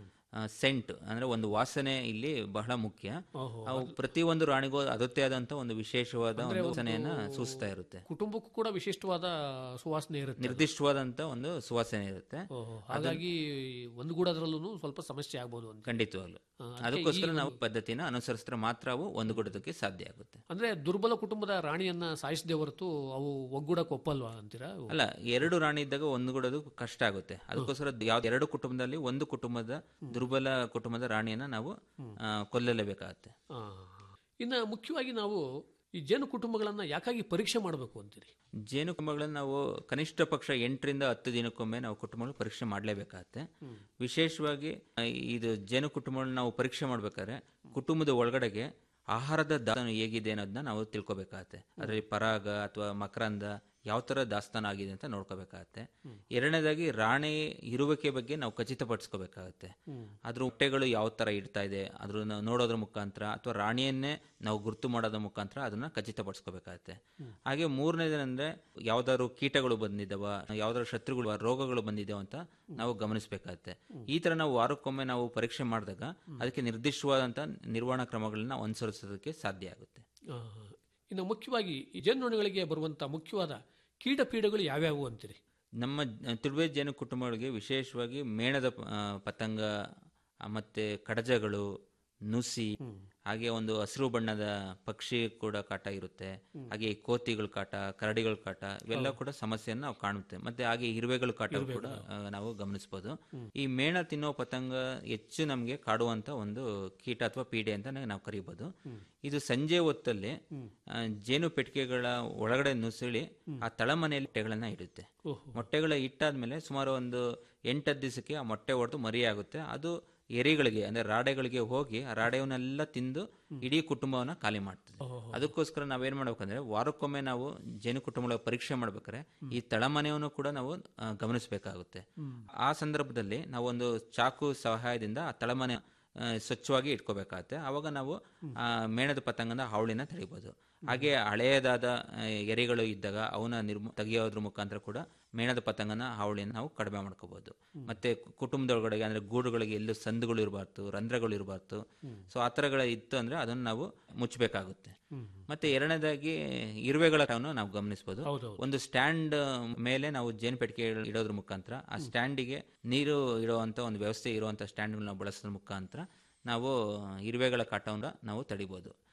ಸೆಂಟ್ ಅಂದ್ರೆ ಒಂದು ವಾಸನೆ ಇಲ್ಲಿ ಬಹಳ ಮುಖ್ಯ ಓಹೋ, ಅವು ಪ್ರತಿ ಒಂದು ರಾಣಿಗೂ ಅದರದ್ದೇ ಆದಂತ ಒಂದು ವಿಶೇಷವಾದ ಅಂದ್ರೆ ಒಂದು ಒಂದು ವಾಸನೆಯನ್ನ ಸೂಸ್ತಾ ಇರುತ್ತೆ ಕುಟುಂಬಕ್ಕೂ ಕೂಡ ವಿಶಿಷ್ಟವಾದ ಸುವಾಸನೆ ಇರುತ್ತೆ ನಿರ್ದಿಷ್ಟವಾದಂತ ಒಂದು ಸುವಾಸನೆ ಇರುತ್ತೆ ಓಹೋ, ಹಾಗಾಗಿ ಒಂದುಗೂಡೋದ್ರಲ್ಲೂ ಸ್ವಲ್ಪ ಸಮಸ್ಯೆ ಆಗ್ಬೋದು ಅಂತ ಖಂಡಿತವಾಗ್ಲು ಆ, ಅದಕ್ಕೆ ಅದಕ್ಕೋಸ್ಕರ ಈ ನಾವು ಪದ್ಧತಿನ ಅನುಸರಿಸಿದ್ರೆ ಮಾತ್ರ ಅವು ಒಂದುಗೂಡೋದಕ್ಕೆ ಸಾಧ್ಯ ಆಗುತ್ತೆ ಅಂದ್ರೆ ದುರ್ಬಲ ಕುಟುಂಬದ ರಾಣಿಯನ್ನ ಸಾಯಿಸದೆ ಹೊರತು ಅವು ಒಗ್ಗೂಡಕ್ಕೆ ಒಪ್ಪಲ್ವಾ ಅಂತೀರಾ ಅಲ್ಲ ಎರಡು ರಾಣಿ ಇದ್ದಾಗ ಒಂದುಗೂಡೋದು ಕಷ್ಟ ಆಗುತ್ತೆ ಅದಕ್ಕೋಸ್ಕರ ಯಾವ್ದು ಎರಡು ಕುಟುಂಬದಲ್ಲಿ ಒಂದು ಕುಟುಂಬದ ದುರ್ಬಲ ಕುಟುಂಬದ ರಾಣಿಯನ್ನ ನಾವು ಆ, ಕೊಲ್ಲಲೇಬೇಕಾಗತ್ತೆ ಆ, ಇನ್ನ ಮುಖ್ಯವಾಗಿ ನಾವು ಈ ಜೇನು ಕುಟುಂಬಗಳನ್ನ ಯಾಕಾಗಿ ಪರೀಕ್ಷೆ ಮಾಡಬೇಕು ಅಂತೀರಿ ಜೇನು ಕುಟುಂಬಗಳನ್ನ ನಾವು ಕನಿಷ್ಠ ಪಕ್ಷ ಎಂಟರಿಂದ ಹತ್ತು ದಿನಕ್ಕೊಮ್ಮೆ ನಾವು ಕುಟುಂಬಗಳು ಪರೀಕ್ಷೆ ಮಾಡಲೇಬೇಕಾಗತ್ತೆ ವಿಶೇಷವಾಗಿ ಆ, ಇದು ಜೇನು ಕುಟುಂಬಗಳನ್ನ ನಾವು ಪರೀಕ್ಷೆ ಮಾಡ್ಬೇಕಾದ್ರೆ ಕುಟುಂಬದ ಒಳಗಡೆಗೆ ಆಹಾರದ ದಾಸ್ತಾನು ಹೇಗಿದೆ ಅನ್ನೋದನ್ನ ನಾವು ತಿಳ್ಕೊಬೇಕಾಗತ್ತೆ ಅದರಲ್ಲಿ ಪರಾಗ ಅಥವಾ ಮಕರಂದ ಯಾವ ಥರ ದಾಸ್ತಾನು ಆಗಿದೆ ಅಂತ ನೋಡ್ಕೋಬೇಕಾಗತ್ತೆ ಎರಡನೇದಾಗಿ ರಾಣಿ ಇರುವಿಕೆ ಬಗ್ಗೆ ನಾವು ಖಚಿತಪಡಿಸ್ಕೋಬೇಕಾಗತ್ತೆ ಅದ್ರ ಹೊಟ್ಟೆಗಳು ಯಾವ ಥರ ಇಡ್ತಾ ಇದೆ ಅದ್ರ ನೋಡೋದ್ರ ಮುಖಾಂತರ ಅಥವಾ ರಾಣಿಯನ್ನೇ ನಾವು ಗುರುತು ಮಾಡೋದ್ರ ಮುಖಾಂತರ ಅದನ್ನ ಖಚಿತಪಡಿಸ್ಕೋಬೇಕಾಗತ್ತೆ ಹಾಗೆ ಮೂರನೇದೇನೆಂದ್ರೆ ಯಾವ್ದಾದ್ರು ಕೀಟಗಳು ಬಂದಿದ್ದಾವ ಯಾವ್ದಾದ್ರು ಶತ್ರುಗಳು ರೋಗಗಳು ಬಂದಿದ್ದಾವ ಅಂತ ನಾವು ಗಮನಿಸಬೇಕಾಗತ್ತೆ ಈ ತರ ನಾವು ವಾರಕ್ಕೊಮ್ಮೆ ನಾವು ಪರೀಕ್ಷೆ ಮಾಡಿದಾಗ ಅದಕ್ಕೆ ನಿರ್ದಿಷ್ಟವಾದಂತ ನಿರ್ವಹಣಾ ಕ್ರಮಗಳನ್ನ ಅನುಸರಿಸೋದಕ್ಕೆ ಸಾಧ್ಯ ಆಗುತ್ತೆ ಆ, ಇನ್ನು ಮುಖ್ಯವಾಗಿ ಈ ಜೇನುನೊಣಗಳಿಗೆ ಬರುವಂತ ಮುಖ್ಯವಾದ ಕೀಟ ಪೀಡೆಗಳು ಯಾವ್ಯಾವು ಅಂತೀರಿ ನಮ್ಮ ತುಳುವೆ ಜೇನು ಕುಟುಂಬಗಳಿಗೆ ವಿಶೇಷವಾಗಿ ಮೇಣದ ಆ, ಪತಂಗ ಆ, ಮತ್ತೆ ಕಡಜಗಳು ನುಸಿ ಹಾಗೆ ಒಂದು ಹಸಿರು ಬಣ್ಣದ ಪಕ್ಷಿ ಕೂಡ ಕಾಟ ಇರುತ್ತೆ ಹಾಗೆ ಈ ಕೋತಿಗಳ ಕಾಟ ಕರಡಿಗಳ ಕಾಟ ಇವೆಲ್ಲ ಕೂಡ ಸಮಸ್ಯೆಯನ್ನು ನಾವು ಕಾಣುತ್ತೆ ಮತ್ತೆ ಹಾಗೆ ಇರುವೆಗಳ ಕಾಟ ಕೂಡ ಆ, ನಾವು ಗಮನಿಸಬಹುದು ಈ ಮೇಣ ತಿನ್ನೋ ಪತಂಗ ಹೆಚ್ಚು ನಮಗೆ ಕಾಡುವಂತ ಒಂದು ಕೀಟ ಅಥವಾ ಪೀಡೆ ಅಂತ ನಾವು ಕರೀಬಹುದು ಇದು ಸಂಜೆ ಹೊತ್ತಲ್ಲಿ ಆ, ಜೇನು ಪೆಟ್ಟಿಗೆಗಳ ಒಳಗಡೆ ನುಸುಳಿ ಆ ತಳಮನೆಯಲ್ಲಿ ಮೊಟ್ಟೆಗಳನ್ನ ಇಡುತ್ತೆ ಮೊಟ್ಟೆಗಳ ಇಟ್ಟಾದ್ಮೇಲೆ ಸುಮಾರು ಒಂದು ಎಂಟತ್ತು ದಿವಸಕ್ಕೆ ಆ ಮೊಟ್ಟೆ ಹೊಡೆದು ಮರಿ ಆಗುತ್ತೆ ಅದು ಎರೆಗಳಿಗೆ ಅಂದ್ರೆ ರಾಡೆಗಳಿಗೆ ಹೋಗಿ ಆ ರಾಡೆವನ್ನೆಲ್ಲ ತಿಂದು ಇಡೀ ಕುಟುಂಬವನ್ನ ಖಾಲಿ ಮಾಡ್ತದೆ ಅದಕ್ಕೋಸ್ಕರ ನಾವೇನ್ ಮಾಡ್ಬೇಕಂದ್ರೆ ವಾರಕ್ಕೊಮ್ಮೆ ನಾವು ಜೇನು ಕುಟುಂಬಗಳ ಪರೀಕ್ಷೆ ಮಾಡ್ಬೇಕಾದ್ರೆ ಈ ತಳಮನೆಯನ್ನು ಕೂಡ ನಾವು ಆ, ಗಮನಿಸಬೇಕಾಗುತ್ತೆ ಆ ಸಂದರ್ಭದಲ್ಲಿ ನಾವೊಂದು ಚಾಕು ಸಹಾಯದಿಂದ ಆ ತಳಮನೆ ಆ, ಸ್ವಚ್ಛವಾಗಿ ಇಟ್ಕೋಬೇಕಾಗತ್ತೆ ಅವಾಗ ನಾವು ಆ ಮೇಣದ ಪತಂಗದ ಹಾವಳಿನ ತಡಿಬೋದು ಹಾಗೆ ಹಳೆಯದಾದ ಆ, ಎರೆಗಳು ಇದ್ದಾಗ ಅವನ್ನ ನಿರ್ಮು ತೆಗೆಯೋದ್ರ ಮುಖಾಂತರ ಕೂಡ ಮೇಣದ ಪತಂಗನ ಹಾವಳಿನ ನಾವು ಕಡಿಮೆ ಮಾಡ್ಕೋಬಹುದು ಮತ್ತೆ ಕು- ಕುಟುಂಬದೊಳಗಡೆ ಅಂದ್ರೆ ಗೂಡುಗಳಿಗೆ ಎಲ್ಲೂ ಸಂದುಗಳು ಇರಬಾರ್ದು ರಂಧ್ರಗಳು ಇರಬಾರ್ದು ಸೊ ಆ ಥರಗಳ ಇತ್ತು ಅಂದ್ರೆ ಅದನ್ನ ನಾವು ಮುಚ್ಚಬೇಕಾಗುತ್ತೆ ಮತ್ತೆ ಎರಡನೇದಾಗಿ ಇರುವೆಗಳ ಕಾವನ್ನು ನಾವು ಗಮನಿಸಬಹುದು ಒಂದು ಸ್ಟ್ಯಾಂಡ್ ಮೇಲೆ ನಾವು ಜೇನು ಪೆಟ್ಟಿಗೆ ಇಡೋದ್ರ ಮುಖಾಂತರ ಆ ಸ್ಟ್ಯಾಂಡಿಗೆ ನೀರು ಇಡುವಂತ ಒಂದು ವ್ಯವಸ್ಥೆ ಇರುವಂತ ಸ್ಟ್ಯಾಂಡ್ ನಾವು ಬಳಸೋದ್ರ ಮುಖಾಂತರ ನಾವು ಇರುವೆಗಳ ಕಾಟವನ್ನು ನಾವು ತಡಿಬಹುದು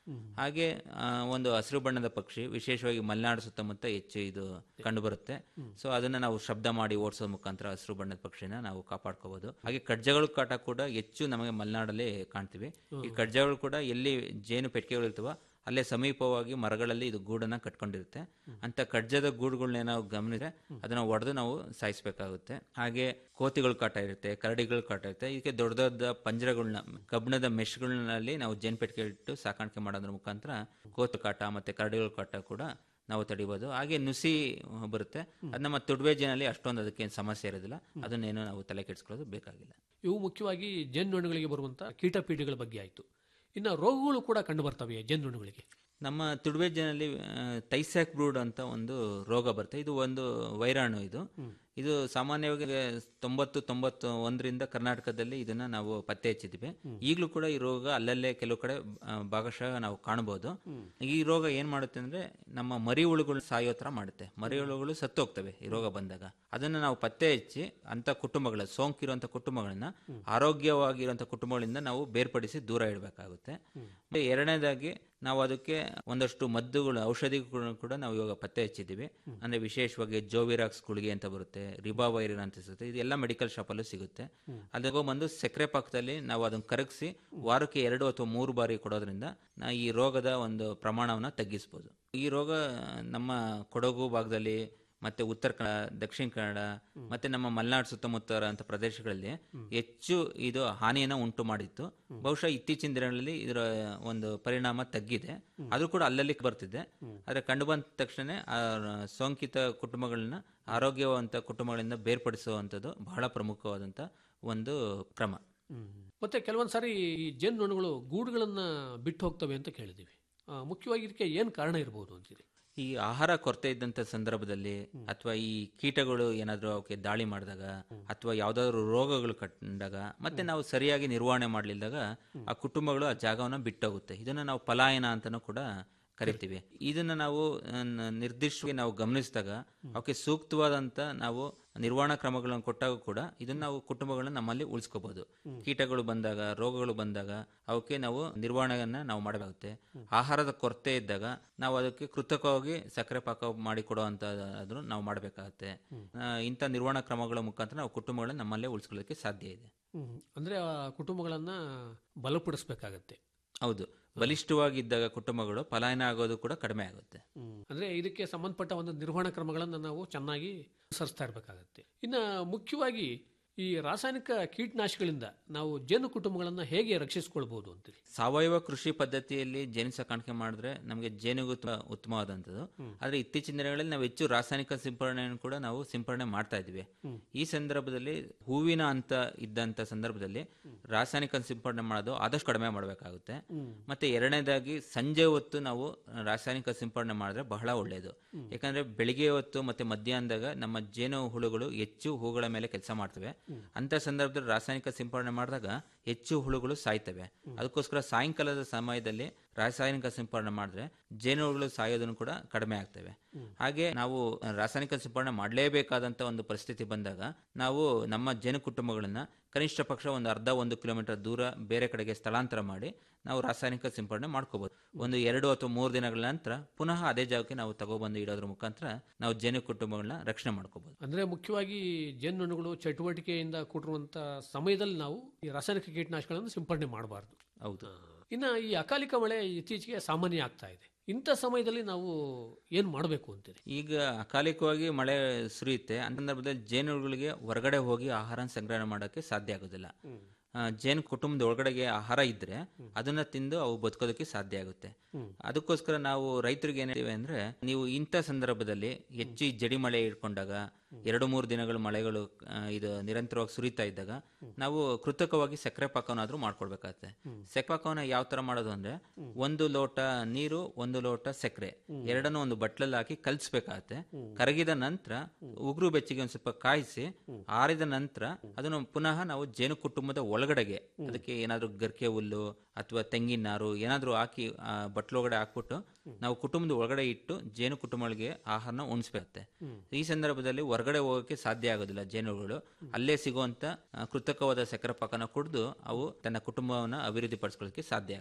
ಹಾಗೆ ಆ, ಒಂದು ಹಸಿರು ಬಣ್ಣದ ಪಕ್ಷಿ ವಿಶೇಷವಾಗಿ ಮಲೆನಾಡು ಸುತ್ತಮುತ್ತ ಹೆಚ್ಚು ಇದು ಕಂಡುಬರುತ್ತೆ ಸೊ ಅದನ್ನ ನಾವು ಶಬ್ದ ಮಾಡಿ ಓಡಿಸೋ ಮುಖಾಂತರ ಹಸಿರು ಬಣ್ಣದ ಪಕ್ಷಿನ ನಾವು ಕಾಪಾಡ್ಕೋಬಹುದು ಹಾಗೆ ಕಡ್ಜಗಳ ಕಾಟ ಕೂಡ ಹೆಚ್ಚು ನಮಗೆ ಮಲೆನಾಡಲ್ಲಿ ಕಾಣ್ತೀವಿ ಈ ಕಡ್ಜಗಳು ಕೂಡ ಎಲ್ಲಿ ಜೇನು ಪೆಟ್ಟಿಗೆಗಳು ಇರ್ತವ ಅಲ್ಲೇ ಸಮೀಪವಾಗಿ ಮರಗಳಲ್ಲಿ ಇದು ಗೂಡನ್ನ ಕಟ್ಕೊಂಡಿರುತ್ತೆ ಅಂತ ಕಡ್ಜದ ಗೂಡುಗಳನ್ನ ನಾವು ಗಮನಿಸಿದ್ರೆ ಅದನ್ನ ಒಡೆದು ನಾವು ಸಾಯಿಸಬೇಕಾಗುತ್ತೆ ಹಾಗೆ ಕೋತಿಗಳ ಕಾಟ ಇರುತ್ತೆ ಕರಡಿಗಳ ಕಾಟ ಇರುತ್ತೆ ಇದಕ್ಕೆ ದೊಡ್ಡ ದೊಡ್ಡ ಪಂಜರಗಳನ್ನ ಕಬ್ಬಿಣದ ಮೆಶ್ಗಳಲ್ಲಿ ನಾವು ಜೇನು ಪೆಟ್ಟಿಗೆ ಇಟ್ಟು ಸಾಕಾಣಿಕೆ ಮಾಡೋದ್ರ ಮುಖಾಂತರ ಕೋತಿ ಕಾಟ ಮತ್ತೆ ಕರಡಿಗಳ ಕಾಟ ಕೂಡ ನಾವು ತಡಿಬೋದು ಹಾಗೆ ನುಸಿ ಬರುತ್ತೆ ಅದು ನಮ್ಮ ತುಡುವೆ ಜೇನಲ್ಲಿ ಅಷ್ಟೊಂದು ಅದಕ್ಕೆ ಸಮಸ್ಯೆ ಇರೋದಿಲ್ಲ ಅದನ್ನೇನು ನಾವು ತಲೆ ಕೆಡಿಸ್ಕೊಳ್ಳೋದು ಬೇಕಾಗಿಲ್ಲ ಇವು ಮುಖ್ಯವಾಗಿ ಜೇನುನೊಣಗಳಿಗೆ ಬರುವಂತ ಕೀಟಪೀಡೆಗಳ ಬಗ್ಗೆ ಆಯಿತು ಇನ್ನು ರೋಗಗಳು ಕೂಡ ಕಂಡು ಬರ್ತವೆ ಜೇನುನೊಣಗಳಿಗೆ ನಮ್ಮ ತುಡುವೆ ಜನಲ್ಲಿ ತೈಸ್ಯಾಕ್ ಬ್ರೂಡ್ ಅಂತ ಒಂದು ರೋಗ ಬರುತ್ತೆ ಇದು ಒಂದು ವೈರಾಣು ಇದು ಇದು ಸಾಮಾನ್ಯವಾಗಿ ತೊಂಬತ್ತು ತೊಂಬತ್ತು ಒಂದರಿಂದ ಕರ್ನಾಟಕದಲ್ಲಿ ಇದನ್ನ ನಾವು ಪತ್ತೆ ಹಚ್ಚಿದ್ವಿ ಈಗಲೂ ಕೂಡ ಈ ರೋಗ ಅಲ್ಲಲ್ಲೇ ಕೆಲವು ಕಡೆ ಆ, ಭಾಗಶಃ ನಾವು ಕಾಣಬಹುದು ಈ ರೋಗ ಏನ್ ಮಾಡುತ್ತೆ ಅಂದ್ರೆ ನಮ್ಮ ಮರಿ ಹುಳುಗಳು ಸಾಯೋ ತರ ಮಾಡುತ್ತೆ ಮರಿ ಹುಳುಗಳು ಸತ್ತು ಹೋಗ್ತವೆ ಈ ರೋಗ ಬಂದಾಗ ಅದನ್ನ ನಾವು ಪತ್ತೆ ಹಚ್ಚಿ ಅಂತ ಕುಟುಂಬಗಳ ಸೋಂಕಿರುವಂತ ಕುಟುಂಬಗಳನ್ನ ಆರೋಗ್ಯವಾಗಿರುವಂತ ಕುಟುಂಬಗಳಿಂದ ನಾವು ಬೇರ್ಪಡಿಸಿ ದೂರ ಇಡಬೇಕಾಗುತ್ತೆ ಮತ್ತೆ ಎರಡನೇದಾಗಿ ನಾವು ಅದಕ್ಕೆ ಒಂದಷ್ಟು ಮದ್ದುಗಳು ಔಷಧಿಗಳು ಕೂಡ ನಾವು ಇವಾಗ ಪತ್ತೆ ಹಚ್ಚಿದ್ದೀವಿ ಅಂದ್ರೆ ವಿಶೇಷವಾಗಿ ಜೋವಿರಾಕ್ಸ್ ಗುಳಿಗೆ ಅಂತ ಬರುತ್ತೆ ರಿಬಾವೈರಿನ್ ಅಂತ ಸಿಗುತ್ತೆ ಇದೆಲ್ಲ ಮೆಡಿಕಲ್ ಶಾಪಲ್ಲೂ ಸಿಗುತ್ತೆ ಅದಕ್ಕೆ ಬಂದು ಸಕ್ಕರೆ ಪಾಕದಲ್ಲಿ ನಾವು ಅದನ್ನ ಕರಗಿಸಿ ವಾರಕ್ಕೆ ಎರಡು ಅಥವಾ ಮೂರು ಬಾರಿ ಕೊಡೋದ್ರಿಂದ ನಾ ಈ ರೋಗದ ಒಂದು ಪ್ರಮಾಣವನ್ನ ತಗ್ಗಿಸ್ಬೋದು ಈ ರೋಗ ನಮ್ಮ ಕೊಡಗು ಭಾಗದಲ್ಲಿ ಮತ್ತೆ ಉತ್ತರ ಕನ್ನಡ ದಕ್ಷಿಣ ಕನ್ನಡ ಮತ್ತೆ ನಮ್ಮ ಮಲೆನಾಡು ಸುತ್ತಮುತ್ತ ಅಂತ ಪ್ರದೇಶಗಳಲ್ಲಿ ಹೆಚ್ಚು ಇದು ಹಾನಿಯನ್ನ ಉಂಟು ಮಾಡಿತ್ತು ಬಹುಶಃ ಇತ್ತೀಚಿನ ದಿನಗಳಲ್ಲಿ ಇದರ ಒಂದು ಪರಿಣಾಮ ತಗ್ಗಿದೆ ಅದು ಕೂಡ ಅಲ್ಲಲ್ಲಿ ಬರ್ತಿದೆ ಆದ್ರೆ ಕಂಡು ಬಂದ ತಕ್ಷಣ ಆ ಸೋಂಕಿತ ಕುಟುಂಬಗಳನ್ನ ಆರೋಗ್ಯವಂತ ಕುಟುಂಬಗಳಿಂದ ಬೇರ್ಪಡಿಸುವಂಥದ್ದು ಬಹಳ ಪ್ರಮುಖವಾದಂತ ಒಂದು ಕ್ರಮ ಮತ್ತೆ ಕೆಲವೊಂದು ಸಾರಿ ಈ ಜೇನುನೊಣಗಳು ಗೂಡುಗಳನ್ನ ಬಿಟ್ಟು ಹೋಗ್ತವೆ ಅಂತ ಕೇಳಿದೀವಿ ಆ, ಮುಖ್ಯವಾಗಿ ಇದಕ್ಕೆ ಏನು ಕಾರಣ ಇರಬಹುದು ಅಂತೀರಿ ಈ ಆಹಾರ ಕೊರತೆ ಇದ್ದಂತ ಸಂದರ್ಭದಲ್ಲಿ ಅಥವಾ ಈ ಕೀಟಗಳು ಏನಾದರೂ ಅವಕ್ಕೆ ದಾಳಿ ಮಾಡಿದಾಗ ಅಥವಾ ಯಾವ್ದಾದ್ರು ರೋಗಗಳು ಕಂಡಾಗ ಮತ್ತೆ ನಾವು ಸರಿಯಾಗಿ ನಿರ್ವಹಣೆ ಮಾಡಲಿಲ್ದಾಗ ಆ ಕುಟುಂಬಗಳು ಆ ಜಾಗವನ್ನ ಬಿಟ್ಟೋಗುತ್ತೆ ಇದನ್ನ ನಾವು ಪಲಾಯನ ಅಂತಾನೂ ಕೂಡ ಕರಿತೀವಿ ಇದನ್ನ ನಾವು ಆ, ನ- ನಿರ್ದಿಷ್ಟವಾಗಿ ನಾವು ಗಮನಿಸಿದಾಗ ಅವಕ್ಕೆ ಸೂಕ್ತವಾದಂತ ನಾವು ನಿರ್ವಹಣಾ ಕ್ರಮಗಳನ್ನು ಕೊಟ್ಟಾಗ ಕೂಡ ಇದನ್ನ ನಾವು ಕುಟುಂಬಗಳನ್ನ ನಮ್ಮಲ್ಲಿ ಉಳಿಸ್ಕೋಬಹುದು ಕೀಟಗಳು ಬಂದಾಗ ರೋಗಗಳು ಬಂದಾಗ ಅವಕ್ಕೆ ನಾವು ನಿರ್ವಹಣೆಯನ್ನ ನಾವು ಮಾಡಬೇಕಾಗುತ್ತೆ ಆಹಾರದ ಕೊರತೆ ಇದ್ದಾಗ ನಾವು ಅದಕ್ಕೆ ಕೃತಕವಾಗಿ ಸಕ್ಕರೆ ಪಾಕ ಮಾಡಿ ಕೊಡುವಂತಾದ್ರೂ ನಾವು ಮಾಡಬೇಕಾಗುತ್ತೆ ಇಂಥ ನಿರ್ವಹಣಾ ಕ್ರಮಗಳ ಮುಖಾಂತರ ನಾವು ಕುಟುಂಬಗಳನ್ನ ನಮ್ಮಲ್ಲೇ ಉಳಿಸ್ಕೊಳ್ಳೋಕೆ ಸಾಧ್ಯ ಇದೆ ಅಂದ್ರೆ ಆ ಕುಟುಂಬಗಳನ್ನ ಬಲಪಡಿಸಬೇಕಾಗತ್ತೆ ಹೌದು ಬಲಿಷ್ಠವಾಗಿದ್ದಾಗ ಕುಟುಂಬಗಳು ಪಲಾಯನ ಆಗೋದು ಕೂಡ ಕಡಿಮೆ ಆಗುತ್ತೆ ಅಂದ್ರೆ ಇದಕ್ಕೆ ಸಂಬಂಧಪಟ್ಟ ಒಂದು ನಿರ್ವಹಣಾ ಕ್ರಮಗಳನ್ನು ನಾವು ಚೆನ್ನಾಗಿ ಅನುಸರಿಸ್ತಾ ಇರಬೇಕಾಗತ್ತೆ ಇನ್ನು ಮುಖ್ಯವಾಗಿ ಈ ರಾಸಾಯನಿಕ ಕೀಟನಾಶಕಗಳಿಂದ ನಾವು ಜೇನು ಕುಟುಂಬಗಳನ್ನ ಹೇಗೆ ರಕ್ಷಿಸಿಕೊಳ್ಬಹುದು ಅಂತೀರಿ ಸಾವಯವ ಕೃಷಿ ಪದ್ಧತಿಯಲ್ಲಿ ಜೇನು ಸಾಕಾಣಿಕೆ ಮಾಡಿದ್ರೆ ನಮಗೆ ಜೇನುಗೂ ತುಂಬಾ ಉತ್ತಮವಾದಂಥದ್ದು ಆದ್ರೆ ಇತ್ತೀಚಿನ ದಿನಗಳಲ್ಲಿ ನಾವು ಹೆಚ್ಚು ರಾಸಾಯನಿಕ ಸಿಂಪರಣೆಯನ್ನು ಕೂಡ ನಾವು ಸಿಂಪರಣೆ ಮಾಡ್ತಾ ಇದ್ವಿ ಈ ಸಂದರ್ಭದಲ್ಲಿ ಹೂವಿನ ಹಂತ ಇದ್ದಂತ ಸಂದರ್ಭದಲ್ಲಿ ರಾಸಾಯನಿಕ ಸಿಂಪರಣೆ ಮಾಡೋದು ಆದಷ್ಟು ಕಡಿಮೆ ಮಾಡಬೇಕಾಗುತ್ತೆ ಮತ್ತೆ ಎರಡನೇದಾಗಿ ಸಂಜೆ ಹೊತ್ತು ನಾವು ರಾಸಾಯನಿಕ ಸಿಂಪರಣೆ ಮಾಡಿದ್ರೆ ಬಹಳ ಒಳ್ಳೆಯದು ಯಾಕಂದ್ರೆ ಬೆಳಿಗ್ಗೆ ಹೊತ್ತು ಮತ್ತೆ ಮಧ್ಯಾಹ್ನದಾಗ ನಮ್ಮ ಜೇನು ಹುಳುಗಳು ಹೆಚ್ಚು ಹೂಗಳ ಮೇಲೆ ಕೆಲಸ ಮಾಡ್ತವೆ ಅಂತ ಸಂದರ್ಭದಲ್ಲಿ ರಾಸಾಯನಿಕ ಸಿಂಪರಣೆ ಮಾಡಿದಾಗ ಹೆಚ್ಚು ಹುಳುಗಳು ಸಾಯ್ತವೆ ಅದಕ್ಕೋಸ್ಕರ ಸಾಯಂಕಾಲದ ಸಮಯದಲ್ಲಿ ರಾಸಾಯನಿಕ ಸಿಂಪರಣೆ ಮಾಡಿದ್ರೆ ಜೇನುಹುಳುಗಳು ಸಾಯೋದನ್ನು ಕೂಡ ಕಡಿಮೆ ಆಗ್ತವೆ ಹಾಗೆ ನಾವು ರಾಸಾಯನಿಕ ಸಿಂಪರಣೆ ಮಾಡಲೇಬೇಕಾದಂತ ಒಂದು ಪರಿಸ್ಥಿತಿ ಬಂದಾಗ ನಾವು ನಮ್ಮ ಜೇನು ಕುಟುಂಬಗಳನ್ನ ಕನಿಷ್ಠ ಪಕ್ಷ ಒಂದು ಅರ್ಧ ಒಂದು ಕಿಲೋಮೀಟರ್ ದೂರ ಬೇರೆ ಕಡೆಗೆ ಸ್ಥಳಾಂತರ ಮಾಡಿ ನಾವು ರಾಸಾಯನಿಕ ಸಿಂಪರಣೆ ಮಾಡ್ಕೋಬಹುದು ಒಂದು ಎರಡು ಅಥವಾ ಮೂರು ದಿನಗಳ ನಂತರ ಪುನಃ ಅದೇ ಜಾಗಕ್ಕೆ ನಾವು ತಗೊಬಂದು ಇಡೋದ್ರ ಮುಖಾಂತರ ನಾವು ಜೇನು ಕುಟುಂಬಗಳನ್ನ ರಕ್ಷಣೆ ಮಾಡ್ಕೋಬಹುದು ಅಂದ್ರೆ ಮುಖ್ಯವಾಗಿ ಜೇನುನೊಣಗಳು ಚಟುವಟಿಕೆಯಿಂದ ಕೂಡಿರುವಂತ ಸಮಯದಲ್ಲಿ ನಾವು ಈ ರಾಸಾಯನಿಕ ಕೀಟನಾಶಕಗಳನ್ನು ಸಿಂಪಡಣೆ ಮಾಡಬಾರ್ದು ಹೌದು ಇನ್ನು ಈ ಅಕಾಲಿಕ ಮಳೆ ಇತ್ತೀಚೆಗೆ ಸಾಮಾನ್ಯ ಆಗ್ತಾ ಇದೆ ಇಂಥ ಸಮಯದಲ್ಲಿ ನಾವು ಏನು ಮಾಡಬೇಕು ಅಂತೀರಿ ಈಗ ಅಕಾಲಿಕವಾಗಿ ಮಳೆ ಸುರಿಯುತ್ತೆ ಅಂತ ಸಂದರ್ಭದಲ್ಲಿ ಜೇನುಗಳಿಗೆ ಹೊರಗಡೆ ಹೋಗಿ ಆಹಾರ ಸಂಗ್ರಹಣೆ ಮಾಡೋಕ್ಕೆ ಸಾಧ್ಯ ಆಗೋದಿಲ್ಲ ಆ, ಜೇನು ಕುಟುಂಬದ ಒಳಗಡೆಗೆ ಆಹಾರ ಇದ್ರೆ ಅದನ್ನ ತಿಂದು ಅವು ಬದುಕೋದಕ್ಕೆ ಸಾಧ್ಯ ಆಗುತ್ತೆ ಅದಕ್ಕೋಸ್ಕರ ನಾವು ರೈತರಿಗೆ ಏನ್ ಹೇಳ್ತೀವಿ ಅಂದ್ರೆ ನೀವು ಇಂಥ ಸಂದರ್ಭದಲ್ಲಿ ಹೆಚ್ಚು ಈ ಜಡಿ ಮಳೆ ಇಟ್ಕೊಂಡಾಗ ಎರಡು ಮೂರು ದಿನಗಳು ಮಳೆಗಳು ಆ, ಇದು ನಿರಂತರವಾಗಿ ಸುರಿತಾ ಇದ್ದಾಗ ನಾವು ಕೃತಕವಾಗಿ ಸಕ್ಕರೆ ಪಾಕವನ್ನಾದ್ರೂ ಮಾಡ್ಕೊಳ್ಬೇಕಾಗತ್ತೆ ಸಕ್ಕರೆ ಪಾಕವನ್ನ ಯಾವ ತರ ಮಾಡೋದು ಅಂದ್ರೆ ಒಂದು ಲೋಟ ನೀರು ಒಂದು ಲೋಟ ಸಕ್ಕರೆ ಎರಡನ್ನೂ ಒಂದು ಬಟ್ಲಲ್ಲಿ ಹಾಕಿ ಕಲ್ಸ್ಬೇಕಾಗತ್ತೆ ಕರಗಿದ ನಂತರ ಉಗುರು ಬೆಚ್ಚಗೆ ಒಂದ್ ಸ್ವಲ್ಪ ಕಾಯಿಸಿ ಆರಿದ ನಂತರ ಅದನ್ನು ಪುನಃ ನಾವು ಜೇನು ಕುಟುಂಬದ ಒಳಗಡೆಗೆ ಅದಕ್ಕೆ ಏನಾದ್ರೂ ಗರ್ಕೆ ಹುಲ್ಲು ಅಥವಾ ತೆಂಗಿನ ನಾರು ಏನಾದ್ರೂ ಹಾಕಿ ಆ, ಬಟ್ಲೊಳಗಡೆ ಹಾಕ್ಬಿಟ್ಟು ನಾವು ಕುಟುಂಬದ ಒಳಗಡೆ ಇಟ್ಟು ಜೇನು ಕುಟುಂಬಗಳಿಗೆ ಆಹಾರನ ಉಣಿಸ್ಬೇಕಾಗತ್ತೆ ಈ ಸಂದರ್ಭದಲ್ಲಿ ಹೊರಗಡೆ ಹೋಗೋಕೆ ಸಾಧ್ಯ ಆಗೋದಿಲ್ಲ ಜೇನುಗಳು ಅಲ್ಲೇ ಸಿಗುವಂತ ಆ, ಕೃತಕವಾದ ಸಕ್ಕರೆ ಪಾಕನ ಕುಡಿದು ಅವು ತನ್ನ ಕುಟುಂಬವನ್ನ ಅಭಿವೃದ್ಧಿ ಪಡಿಸ್ಕೊಳ್ಳೋಕೆ ಸಾಧ್ಯ ಆಗುತ್ತೆ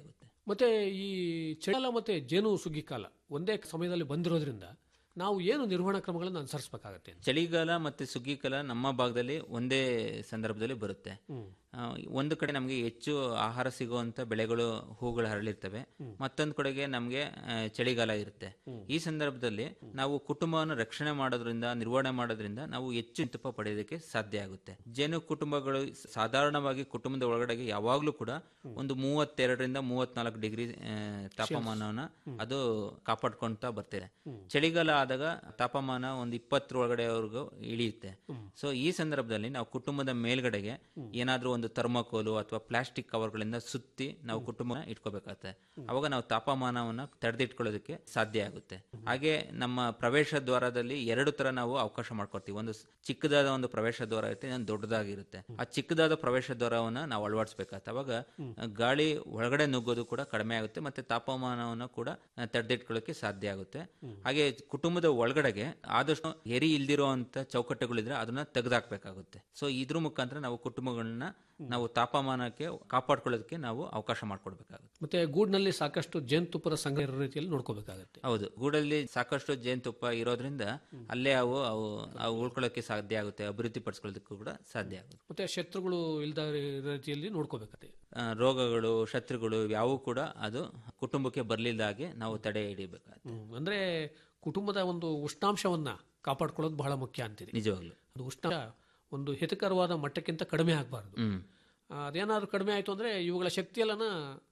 ಮತ್ತೆ ಈ ಚಳಿಗಾಲ ಮತ್ತೆ ಜೇನು ಸುಗ್ಗಿ ಕಾಲ ಒಂದೇ ಸಮಯದಲ್ಲಿ ಬಂದಿರೋದ್ರಿಂದ ನಾವು ಏನು ನಿರ್ವಹಣಾ ಕ್ರಮಗಳನ್ನು ಅನುಸರಿಸಬೇಕಾಗತ್ತೆ ಚಳಿಗಾಲ ಮತ್ತೆ ಸುಗ್ಗಿ ಕಾಲ ನಮ್ಮ ಭಾಗದಲ್ಲಿ ಒಂದೇ ಸಂದರ್ಭದಲ್ಲಿ ಬರುತ್ತೆ ಆ, ಒಂದು ಕಡೆ ನಮಗೆ ಹೆಚ್ಚು ಆಹಾರ ಸಿಗುವಂತ ಬೆಳೆಗಳು ಹೂಗಳು ಹರಳಿರ್ತವೆ ಮತ್ತೊಂದು ಕಡೆಗೆ ನಮಗೆ ಆ, ಚಳಿಗಾಲ ಇರುತ್ತೆ ಈ ಸಂದರ್ಭದಲ್ಲಿ ನಾವು ಕುಟುಂಬವನ್ನು ರಕ್ಷಣೆ ಮಾಡೋದ್ರಿಂದ ನಿರ್ವಹಣೆ ಮಾಡೋದ್ರಿಂದ ನಾವು ಹೆಚ್ಚು ತುಪ್ಪ ಪಡೆಯೋದಕ್ಕೆ ಸಾಧ್ಯ ಆಗುತ್ತೆ ಜೇನು ಕುಟುಂಬಗಳು ಸಾಧಾರಣವಾಗಿ ಕುಟುಂಬದ ಒಳಗಡೆಗೆ ಯಾವಾಗಲೂ ಕೂಡ ಒಂದು ಮೂವತ್ತೆರಡರಿಂದ ಮೂವತ್ನಾಲ್ಕು ಡಿಗ್ರಿ ಆ, ತಾಪಮಾನವನ್ನ ಅದು ಕಾಪಾಡ್ಕೊಂತ ಬರ್ತಿದೆ ಚಳಿಗಾಲ ಆದಾಗ ತಾಪಮಾನ ಒಂದು ಇಪ್ಪತ್ತರ ಒಳಗಡೆವರೆಗೂ ಇಳಿಯುತ್ತೆ ಸೊ ಈ ಸಂದರ್ಭದಲ್ಲಿ ನಾವು ಕುಟುಂಬದ ಮೇಲ್ಗಡೆಗೆ ಏನಾದ್ರೂ ಒಂದು ಥರ್ಮಕೋಲು ಅಥವಾ ಪ್ಲಾಸ್ಟಿಕ್ ಕವರ್ಗಳಿಂದ ಸುತ್ತಿ ನಾವು ಕುಟುಂಬ ಇಟ್ಕೋಬೇಕಾಗತ್ತೆ ಅವಾಗ ನಾವು ತಾಪಮಾನವನ್ನ ತಡೆದಿಟ್ಕೊಳ್ಳೋದಕ್ಕೆ ಸಾಧ್ಯ ಆಗುತ್ತೆ ಹಾಗೆ ನಮ್ಮ ಪ್ರವೇಶ ದ್ವಾರದಲ್ಲಿ ಎರಡು ತರ ನಾವು ಅವಕಾಶ ಮಾಡ್ಕೊಡ್ತೀವಿ ಒಂದು ಸ್- ಚಿಕ್ಕದಾದ ಒಂದು ಪ್ರವೇಶ ದ್ವಾರ ಇರುತ್ತೆ ಇನ್ನೊಂದು ದೊಡ್ಡದಾಗಿರುತ್ತೆ ಆ ಚಿಕ್ಕದಾದ ಪ್ರವೇಶ ದ್ವಾರವನ್ನ ನಾವು ಅಳವಡಿಸಬೇಕಾಗತ್ತೆ ಅವಾಗ ಆ, ಗಾಳಿ ಒಳಗಡೆ ನುಗ್ಗೋದು ಕೂಡ ಕಡಿಮೆ ಆಗುತ್ತೆ ಮತ್ತೆ ತಾಪಮಾನವನ್ನು ಕೂಡ ಆ, ತಡೆದಿಟ್ಕೊಳ್ಳೋಕೆ ಸಾಧ್ಯ ಆಗುತ್ತೆ ಹಾಗೆ ಕುಟುಂಬದ ಒಳಗಡೆಗೆ ಆದಷ್ಟು ಎರಿ ಇಲ್ದಿರುವಂತ ಚೌಕಟ್ಟುಗಳಿದ್ರೆ ಅದನ್ನ ತೆಗೆದಾಕ್ಬೇಕಾಗುತ್ತೆ ಸೊ ಇದ್ರ ಮುಖಾಂತರ ನಾವು ಕುಟುಂಬಗಳನ್ನ ನಾವು ತಾಪಮಾನಕ್ಕೆ ಕಾಪಾಡ್ಕೊಳ್ಳೋದಕ್ಕೆ ನಾವು ಅವಕಾಶ ಮಾಡ್ಕೊಡ್ಬೇಕಾಗುತ್ತೆ ಮತ್ತೆ ಗೂಡ್ನಲ್ಲಿ ಸಾಕಷ್ಟು ಜೇನುತುಪ್ಪದ ಸಂಗ್ರಹ ಇರೋ ರೀತಿಯಲ್ಲಿ ನೋಡ್ಕೋಬೇಕಾಗತ್ತೆ ಹೌದು ಗೂಡಲ್ಲಿ ಸಾಕಷ್ಟು ಜೇನುತುಪ್ಪ ಇರೋದ್ರಿಂದ ಅಲ್ಲೇ ಅವು ಅವು ಅವು ಉಳ್ಕೊಳ್ಳೋಕೆ ಸಾಧ್ಯ ಆಗುತ್ತೆ ಅಭಿವೃದ್ಧಿ ಪಡಿಸ್ಕೊಳ್ಳೋದಕ್ಕೂ ಕೂಡ ಸಾಧ್ಯ ಆಗುತ್ತೆ ಮತ್ತೆ ಶತ್ರುಗಳು ಇಲ್ದ ಇರೋ ರೀತಿಯಲ್ಲಿ ನೋಡ್ಕೋಬೇಕಾಗತ್ತೆ ಆ, ರೋಗಗಳು ಶತ್ರುಗಳು ಯಾವೂ ಕೂಡ ಅದು ಕುಟುಂಬಕ್ಕೆ ಬರಲಿಲ್ಲ ಹಾಗೆ ನಾವು ತಡೆ ಹಿಡಿಬೇಕಾಗುತ್ತೆ ಹ್ಮ್. ಅಂದ್ರೆ ಕುಟುಂಬದ ಒಂದು ಉಷ್ಣಾಂಶವನ್ನ ಕಾಪಾಡ್ಕೊಳ್ಳೋದು ಬಹಳ ಮುಖ್ಯ ಅಂತೀರಿ ನಿಜವಾಗ್ಲು ಅದು ಉಷ್ಣ ಒಂದು ಹಿತಕರವಾದ ಮಟ್ಟಕ್ಕಿಂತ ಕಡಿಮೆ ಆಗಬಾರ್ದು ಹ್ಮ್ ಅದೇನಾದ್ರೂ ಕಡಿಮೆ ಆಯ್ತು ಅಂದ್ರೆ ಇವುಗಳ ಶಕ್ತಿಯೆಲ್ಲನ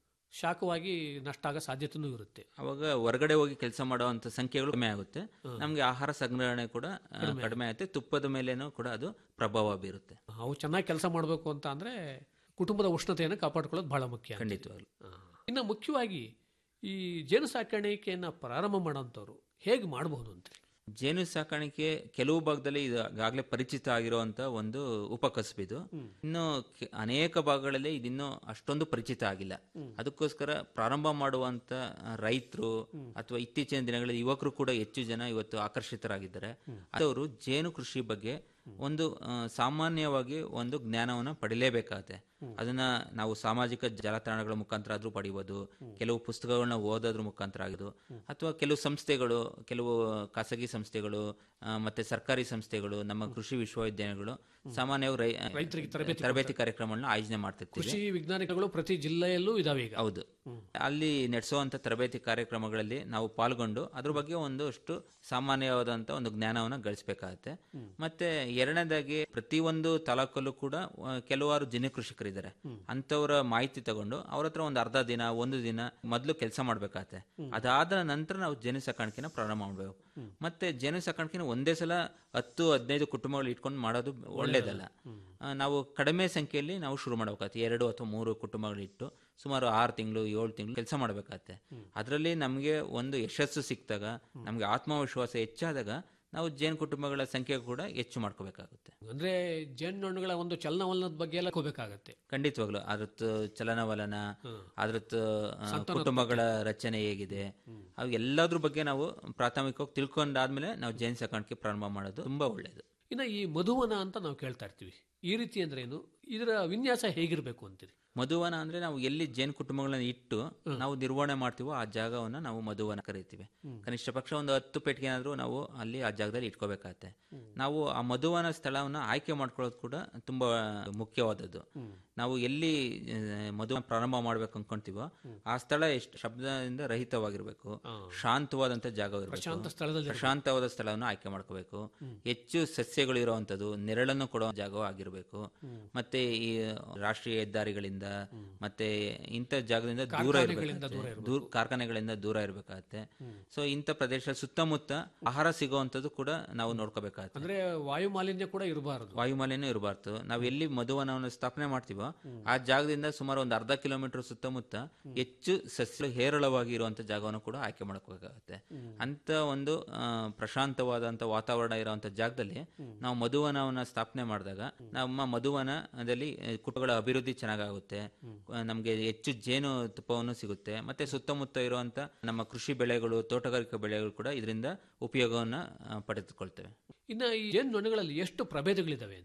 ಶಾಖವಾಗಿ ನಷ್ಟ ಆಗೋ ಸಾಧ್ಯತೆನೂ ಇರುತ್ತೆ ಅವಾಗ ಹೊರಗಡೆ ಹೋಗಿ ಕೆಲಸ ಮಾಡುವಂತ ಸಂಖ್ಯೆಗಳು ಕಡಿಮೆ ಆಗುತ್ತೆ ನಮ್ಗೆ ಆಹಾರ ಸಂಗ್ರಹಣೆ ಕೂಡ ಆ, ಕಡಿಮೆ ಆಗುತ್ತೆ ತುಪ್ಪದ ಮೇಲೇನೂ ಕೂಡ ಅದು ಪ್ರಭಾವ ಬೀರುತ್ತೆ ಅವು ಚೆನ್ನಾಗಿ ಕೆಲಸ ಮಾಡಬೇಕು ಅಂತ ಅಂದ್ರೆ ಕುಟುಂಬದ ಉಷ್ಣತೆಯನ್ನು ಕಾಪಾಡ್ಕೊಳ್ಳೋದು ಬಹಳ ಮುಖ್ಯ ಅಂತೀರಿ. ಖಂಡಿತವಾಗ್ಲು ಆ. ಇನ್ನು ಮುಖ್ಯವಾಗಿ ಈ ಜೇನು ಸಾಕಾಣಿಕೆಯನ್ನ ಪ್ರಾರಂಭ ಮಾಡೋಂಥವ್ರು ಹೇಗೆ ಮಾಡಬಹುದು ಅಂತ ಜೇನು ಸಾಕಾಣಿಕೆ ಕೆಲವು ಭಾಗದಲ್ಲಿ ಇದು ಈಗಾಗಲೇ ಪರಿಚಿತ ಆಗಿರುವಂತ ಒಂದು ಉಪಕಸಬಿದು ಇನ್ನು ಕೆ- ಅನೇಕ ಭಾಗಗಳಲ್ಲಿ ಇದಿನ್ನೂ ಅಷ್ಟೊಂದು ಪರಿಚಿತ ಆಗಿಲ್ಲ ಅದಕ್ಕೋಸ್ಕರ ಪ್ರಾರಂಭ ಮಾಡುವಂತ ರೈತರು ಅಥವಾ ಇತ್ತೀಚಿನ ದಿನಗಳಲ್ಲಿ ಯುವಕರು ಕೂಡ ಹೆಚ್ಚು ಜನ ಇವತ್ತು ಆಕರ್ಷಿತರಾಗಿದ್ದಾರೆ ಅವರು ಜೇನು ಕೃಷಿ ಬಗ್ಗೆ ಒಂದು ಆ, ಸಾಮಾನ್ಯವಾಗಿ ಒಂದು ಜ್ಞಾನವನ್ನು ಪಡಿಲೇಬೇಕಾಗತ್ತೆ ಅದನ್ನ ನಾವು ಸಾಮಾಜಿಕ ಜಾಲತಾಣಗಳ ಮುಖಾಂತರ ಆದ್ರೂ ಪಡಿಬೋದು ಕೆಲವು ಪುಸ್ತಕಗಳನ್ನ ಓದೋದ್ರ ಮುಖಾಂತರ ಆಗಿದ್ದು ಅಥವಾ ಕೆಲವು ಸಂಸ್ಥೆಗಳು ಕೆಲವು ಖಾಸಗಿ ಸಂಸ್ಥೆಗಳು ಆ, ಮತ್ತೆ ಸರ್ಕಾರಿ ಸಂಸ್ಥೆಗಳು ನಮ್ಮ ಕೃಷಿ ವಿಶ್ವವಿದ್ಯಾಲಯಗಳು ಸಾಮಾನ್ಯವಾಗಿ ರೈ- ರೈತರಿಗೆ ತರಬೇತಿ ತರಬೇತಿ ಕಾರ್ಯಕ್ರಮಗಳನ್ನ ಆಯೋಜನೆ ಮಾಡ್ತಿರ್ತೀವಿ ಕೃಷಿ ವಿಜ್ಞಾನಿಗಳು ಪ್ರತಿ ಜಿಲ್ಲೆಯಲ್ಲೂ ಇದಾವೆ ಈಗ ಹೌದು ಅಲ್ಲಿ ನಡೆಸುವಂತ ತರಬೇತಿ ಕಾರ್ಯಕ್ರಮಗಳಲ್ಲಿ ನಾವು ಪಾಲ್ಗೊಂಡು ಅದ್ರ ಬಗ್ಗೆ ಒಂದಷ್ಟು ಸಾಮಾನ್ಯವಾದಂತ ಒಂದು ಜ್ಞಾನವನ್ನ ಗಳಿಸಬೇಕಾಗತ್ತೆ ಮತ್ತೆ ಎರಡನೇದಾಗಿ ಪ್ರತಿಯೊಂದು ತಾಲೂಕಲ್ಲೂ ಕೂಡ ಆ, ಕೆಲವಾರು ಜನ ಕೃಷಿಕರಿದ್ದಾರೆ ಅಂತವರ ಮಾಹಿತಿ ತಗೊಂಡು ಅವ್ರ ಹತ್ರ ಒಂದು ಅರ್ಧ ದಿನ ಒಂದು ದಿನ ಮೊದಲು ಕೆಲಸ ಮಾಡ್ಬೇಕಾಗತ್ತೆ ಅದಾದ ನಂತರ ನಾವು ಜೇನು ಸಾಕಾಣಿಕೆನ ಪ್ರಾರಂಭ ಮಾಡಬೇಕು ಮತ್ತೆ ಜೇನು ಸಾಕಾಣಿಕೆನ ಒಂದೇ ಸಲ ಹತ್ತು ಹದಿನೈದು ಕುಟುಂಬಗಳು ಇಟ್ಕೊಂಡು ಮಾಡೋದು ಒಳ್ಳೇದಲ್ಲ ಆ, ನಾವು ಕಡಿಮೆ ಸಂಖ್ಯೆಯಲ್ಲಿ ನಾವು ಶುರು ಮಾಡಬೇಕಾಗತ್ತೆ ಎರಡು ಅಥವಾ ಮೂರು ಕುಟುಂಬಗಳಿಟ್ಟು ಸುಮಾರು ಆರು ತಿಂಗಳು ಏಳು ತಿಂಗಳು ಕೆಲಸ ಮಾಡಬೇಕಾಗತ್ತೆ ಅದರಲ್ಲಿ ನಮಗೆ ಒಂದು ಯಶಸ್ಸು ಸಿಕ್ಕಿದಾಗ ನಮಗೆ ಆತ್ಮವಿಶ್ವಾಸ ಹೆಚ್ಚಾದಾಗ ನಾವು ಜೇನು ಕುಟುಂಬಗಳ ಸಂಖ್ಯೆ ಕೂಡ ಹೆಚ್ಚು ಮಾಡ್ಕೋಬೇಕಾಗುತ್ತೆ ಅಂದ್ರೆ ಜೇನುನೊಣಗಳ ಒಂದು ಚಲನವಲನದ ಬಗ್ಗೆ ಎಲ್ಲ ಹೋಗ್ಬೇಕಾಗತ್ತೆ ಖಂಡಿತವಾಗ್ಲು ಅದ್ರದ್ದು ಚಲನವಲನ ಅದ್ರದ್ದು ಆ, ಕುಟುಂಬಗಳ ರಚನೆ ಹೇಗಿದೆ ಅವು ಎಲ್ಲದ್ರ ಬಗ್ಗೆ ನಾವು ಪ್ರಾಥಮಿಕವಾಗಿ ತಿಳ್ಕೊಂಡಾದ್ಮೇಲೆ ನಾವು ಜೇನು ಸಾಕಾಣಿಕೆ ಪ್ರಾರಂಭ ಮಾಡೋದು ತುಂಬಾ ಒಳ್ಳೆಯದು ಇನ್ನು ಈ ಮಧುವನ ಅಂತ ನಾವು ಕೇಳ್ತಾ ಇರ್ತೀವಿ ಈ ರೀತಿ ಅಂದ್ರೆ ಏನು ಇದರ ವಿನ್ಯಾಸ ಹೇಗಿರಬೇಕು ಅಂತೀರಿ ಮಧುವನ ಅಂದ್ರೆ ನಾವು ಎಲ್ಲಿ ಜೇನು ಕುಟುಂಬಗಳನ್ನ ಇಟ್ಟು ನಾವು ನಿರ್ವಹಣೆ ಮಾಡ್ತೀವೋ ಆ ಜಾಗವನ್ನ ನಾವು ಮಧುವನ ಕರಿತೀವಿ ಕನಿಷ್ಠ ಪಕ್ಷ ಒಂದು ಹತ್ತು ಪೆಟ್ಟಿಗೆ ಏನಾದ್ರೂ ನಾವು ಅಲ್ಲಿ ಆ ಜಾಗದಲ್ಲಿ ಇಟ್ಕೋಬೇಕಾಗತ್ತೆ ನಾವು ಆ ಮಧುವನ ಸ್ಥಳವನ್ನ ಆಯ್ಕೆ ಮಾಡ್ಕೊಳ್ಳೋದು ಕೂಡ ತುಂಬಾ ಮುಖ್ಯವಾದದ್ದು ನಾವು ಎಲ್ಲಿ ಆ, ಮಧುವನ ಪ್ರಾರಂಭ ಮಾಡ್ಬೇಕು ಅನ್ಕೊಂತೀವೋ ಆ ಸ್ಥಳ ಎಷ್ಟು ಶಬ್ದದಿಂದ ರಹಿತವಾಗಿರ್ಬೇಕು ಶಾಂತವಾದಂತ ಜಾಗ ಪ್ರಶಾಂತ ಸ್ಥಳದಲ್ಲಿ ಪ್ರಶಾಂತವಾದ ಸ್ಥಳವನ್ನು ಆಯ್ಕೆ ಮಾಡ್ಕೋಬೇಕು ಹೆಚ್ಚು ಸಸ್ಯಗಳು ಇರುವಂತದ್ದು ನೆರಳನ್ನು ಕೊಡುವ ಜಾಗ ಆಗಿರ್ಬೇಕು ಮತ್ತೆ ಈ ರಾಷ್ಟ್ರೀಯ ಹೆದ್ದಾರಿಗಳಿಂದ ಮತ್ತೆ ಇಂಥ ಜಾಗದಿಂದ ದೂರ ಕಾರ್ಖಾನೆಗಳಿಂದ ದೂರ ಇರಬೇಕಾಗುತ್ತೆ ದೂರ ಕಾರ್ಖಾನೆಗಳಿಂದ ದೂರ ಇರಬೇಕಾಗತ್ತೆ ಸೊ ಇಂಥ ಪ್ರದೇಶ ಸುತ್ತಮುತ್ತ ಆಹಾರ ಸಿಗುವಂತದ್ದು ಕೂಡ ನಾವು ನೋಡ್ಕೋಬೇಕಾಗತ್ತೆ ಅಂದ್ರೆ ವಾಯು ಮಾಲಿನ್ಯ ಕೂಡ ಇರಬಾರದು ವಾಯುಮಾಲಿನ್ಯ ಇರಬಾರ್ದು ನಾವು ಎಲ್ಲಿ ಮಧುವನವನ್ನು ಸ್ಥಾಪನೆ ಮಾಡ್ತೀವೋ ಆ ಜಾಗದಿಂದ ಸುಮಾರು ಒಂದು ಅರ್ಧ ಕಿಲೋಮೀಟರ್ ಸುತ್ತಮುತ್ತ ಹೆಚ್ಚು ಸಸ್ಯ ಹೇರಳವಾಗಿ ಇರುವಂತ ಜಾಗವನ್ನು ಕೂಡ ಆಯ್ಕೆ ಮಾಡ್ಕೋಬೇಕಾಗತ್ತೆ ಅಂತ ಒಂದು ಆ, ಪ್ರಶಾಂತವಾದಂತ ವಾತಾವರಣ ಇರುವಂತ ಜಾಗದಲ್ಲಿ ನಾವು ಮಧುವನವನ್ನ ಸ್ಥಾಪನೆ ಮಾಡಿದಾಗ ನಮ್ಮ ಮಧುವನದಲ್ಲಿ ಆ, ಕುಟುಂಬಗಳ ಅಭಿವೃದ್ಧಿ ಚೆನ್ನಾಗಾಗುತ್ತೆ ಆ, ನಮ್ಗೆ ಹೆಚ್ಚು ಜೇನು ತುಪ್ಪವನ್ನು ಸಿಗುತ್ತೆ ಮತ್ತೆ ಸುತ್ತಮುತ್ತ ಇರುವಂತ ನಮ್ಮ ಕೃಷಿ ಬೆಳೆಗಳು ತೋಟಗಾರಿಕಾ ಬೆಳೆಗಳು ಕೂಡ ಇದರಿಂದ ಉಪಯೋಗವನ್ನ ಆ, ಪಡೆದುಕೊಳ್ತೇವೆ ಇನ್ನು ಈ ಜೇನುನೊಣಗಳಲ್ಲಿ ಎಷ್ಟು ಪ್ರಭೇದಗಳಿದಾವೆ ಅಂತೀರಿ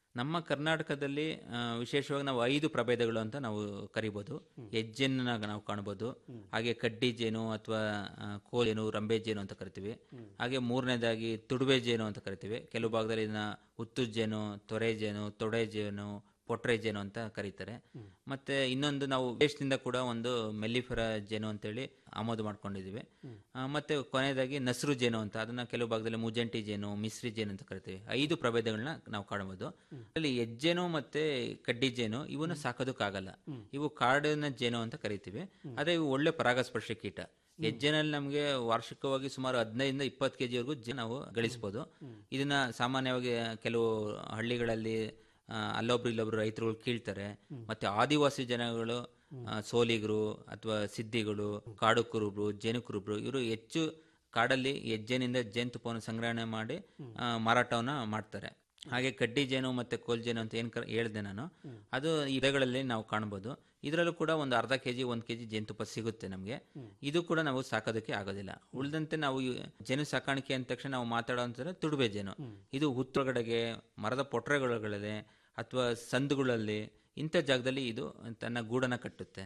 ನಮ್ಮ ಕರ್ನಾಟಕದಲ್ಲಿ ಆ, ವಿಶೇಷವಾಗಿ ನಾವು ಐದು ಪ್ರಭೇದಗಳು ಅಂತ ನಾವು ಕರಿಬೋದು ಹೆಜ್ಜೆನ್ನ ನಾವು ಕಾಣ್ಬೋದು ಹಾಗೆ ಕಡ್ಡಿ ಜೇನು ಅಥವಾ ಕೋಲೇನು ರಂಬೆ ಜೇನು ಅಂತ ಕರಿತೀವಿ ಹಾಗೆ ಮೂರನೇದಾಗಿ ತುಡುವೆ ಜೇನು ಅಂತ ಕರಿತೀವಿ ಕೆಲವು ಭಾಗದಲ್ಲಿ ಇದನ್ನ ಹುತ್ತು ಜೇನು ತೊರೆ ಜೇನು ತೊಡೆ ಜೇನು ಪೊಟ್ರೆ ಜೇನು ಅಂತ ಕರೀತಾರೆ ಮತ್ತೆ ಇನ್ನೊಂದು ನಾವು ದೇಶದಿಂದ ಕೂಡ ಒಂದು ಮೆಲ್ಲಿಫೆರ ಜೇನು ಅಂತೇಳಿ ಆಮದು ಮಾಡ್ಕೊಂಡಿದ್ದೀವಿ ಆ, ಮತ್ತೆ ಕೊನೆಯದಾಗಿ ನಸ್ರು ಜೇನು ಅಂತ ಅದನ್ನ ಕೆಲವು ಭಾಗದಲ್ಲಿ ಮುಜಂಟಿ ಜೇನು ಮಿಸ್ರಿ ಜೇನು ಅಂತ ಕರಿತೀವಿ ಐದು ಪ್ರಭೇದಗಳನ್ನ ನಾವು ಕಾಣಬಹುದು ಅಲ್ಲಿ ಹೆಜ್ಜೇನು ಮತ್ತೆ ಕಡ್ಡಿ ಜೇನು ಇವನ್ನ ಸಾಕೋದಕ್ಕಾಗಲ್ಲ ಇವು ಕಾಡಿನ ಜೇನು ಅಂತ ಕರಿತೀವಿ ಆದ್ರೆ ಇವು ಒಳ್ಳೆ ಪರಾಗಸ್ಪರ್ಶ ಕೀಟ ಹೆಜ್ಜೆನಲ್ಲಿ ನಮಗೆ ವಾರ್ಷಿಕವಾಗಿ ಸುಮಾರು ಹದಿನೈದಿಂದ ಇಪ್ಪತ್ತು ಕೆ ಜಿವರೆಗೂ ಜೇ ನಾವು ಗಳಿಸ್ಬೋದು ಇದನ್ನ ಸಾಮಾನ್ಯವಾಗಿ ಕೆಲವು ಹಳ್ಳಿಗಳಲ್ಲಿ ಆ, ಅಲ್ಲೊಬ್ರು ಇಲ್ಲೊಬ್ರು ರೈತರುಗಳು ಕೀಳ್ತಾರೆ ಮತ್ತೆ ಆದಿವಾಸಿ ಜನಗಳು ಆ, ಸೋಲಿಗರು ಅಥವಾ ಸಿದ್ಧಿಗಳು ಕಾಡು ಕುರುಬ್ರು ಜೇನು ಕುರುಬ್ರು ಇವರು ಹೆಚ್ಚು ಕಾಡಲ್ಲಿ ಹೆಜ್ಜೆನಿಂದ ಜೇನುತುಪ್ಪವನ್ನು ಸಂಗ್ರಹಣೆ ಮಾಡಿ ಆ, ಮಾರಾಟವನ್ನ ಮಾಡ್ತಾರೆ ಹಾಗೆ ಕಡ್ಡಿ ಜೇನು ಮತ್ತೆ ಕೋಲ್ ಜೇನು ಅಂತ ಏನು ಹೇಳಿದೆ ನಾನು ಅದು ಈ ಗಿಡಗಳಲ್ಲಿ ನಾವು ಕಾಣ್ಬೋದು ಇದರಲ್ಲೂ ಕೂಡ ಒಂದು ಅರ್ಧ ಕೆ ಜಿ ಒಂದು ಕೆ ಜಿ ಜೇನುತುಪ್ಪ ಸಿಗುತ್ತೆ ನಮಗೆ ಇದು ಕೂಡ ನಾವು ಸಾಕೋದಕ್ಕೆ ಆಗೋದಿಲ್ಲ ಉಳಿದಂತೆ ನಾವು ಈ ಜೇನು ಸಾಕಾಣಿಕೆ ಅಂದ ತಕ್ಷಣ ನಾವು ಮಾತಾಡೋ ತುಡುಬೆ ಜೇನು ಇದು ಹುತ್ತೊಳಗಡೆಗೆ ಮರದ ಪೊಟ್ರೆಗಳೊಳಗಡೆ ಅಥವಾ ಸಂದುಗಳಲ್ಲಿ ಇಂಥ ಜಾಗದಲ್ಲಿ ಇದು ತನ್ನ ಗೂಡನ್ನ ಕಟ್ಟುತ್ತೆ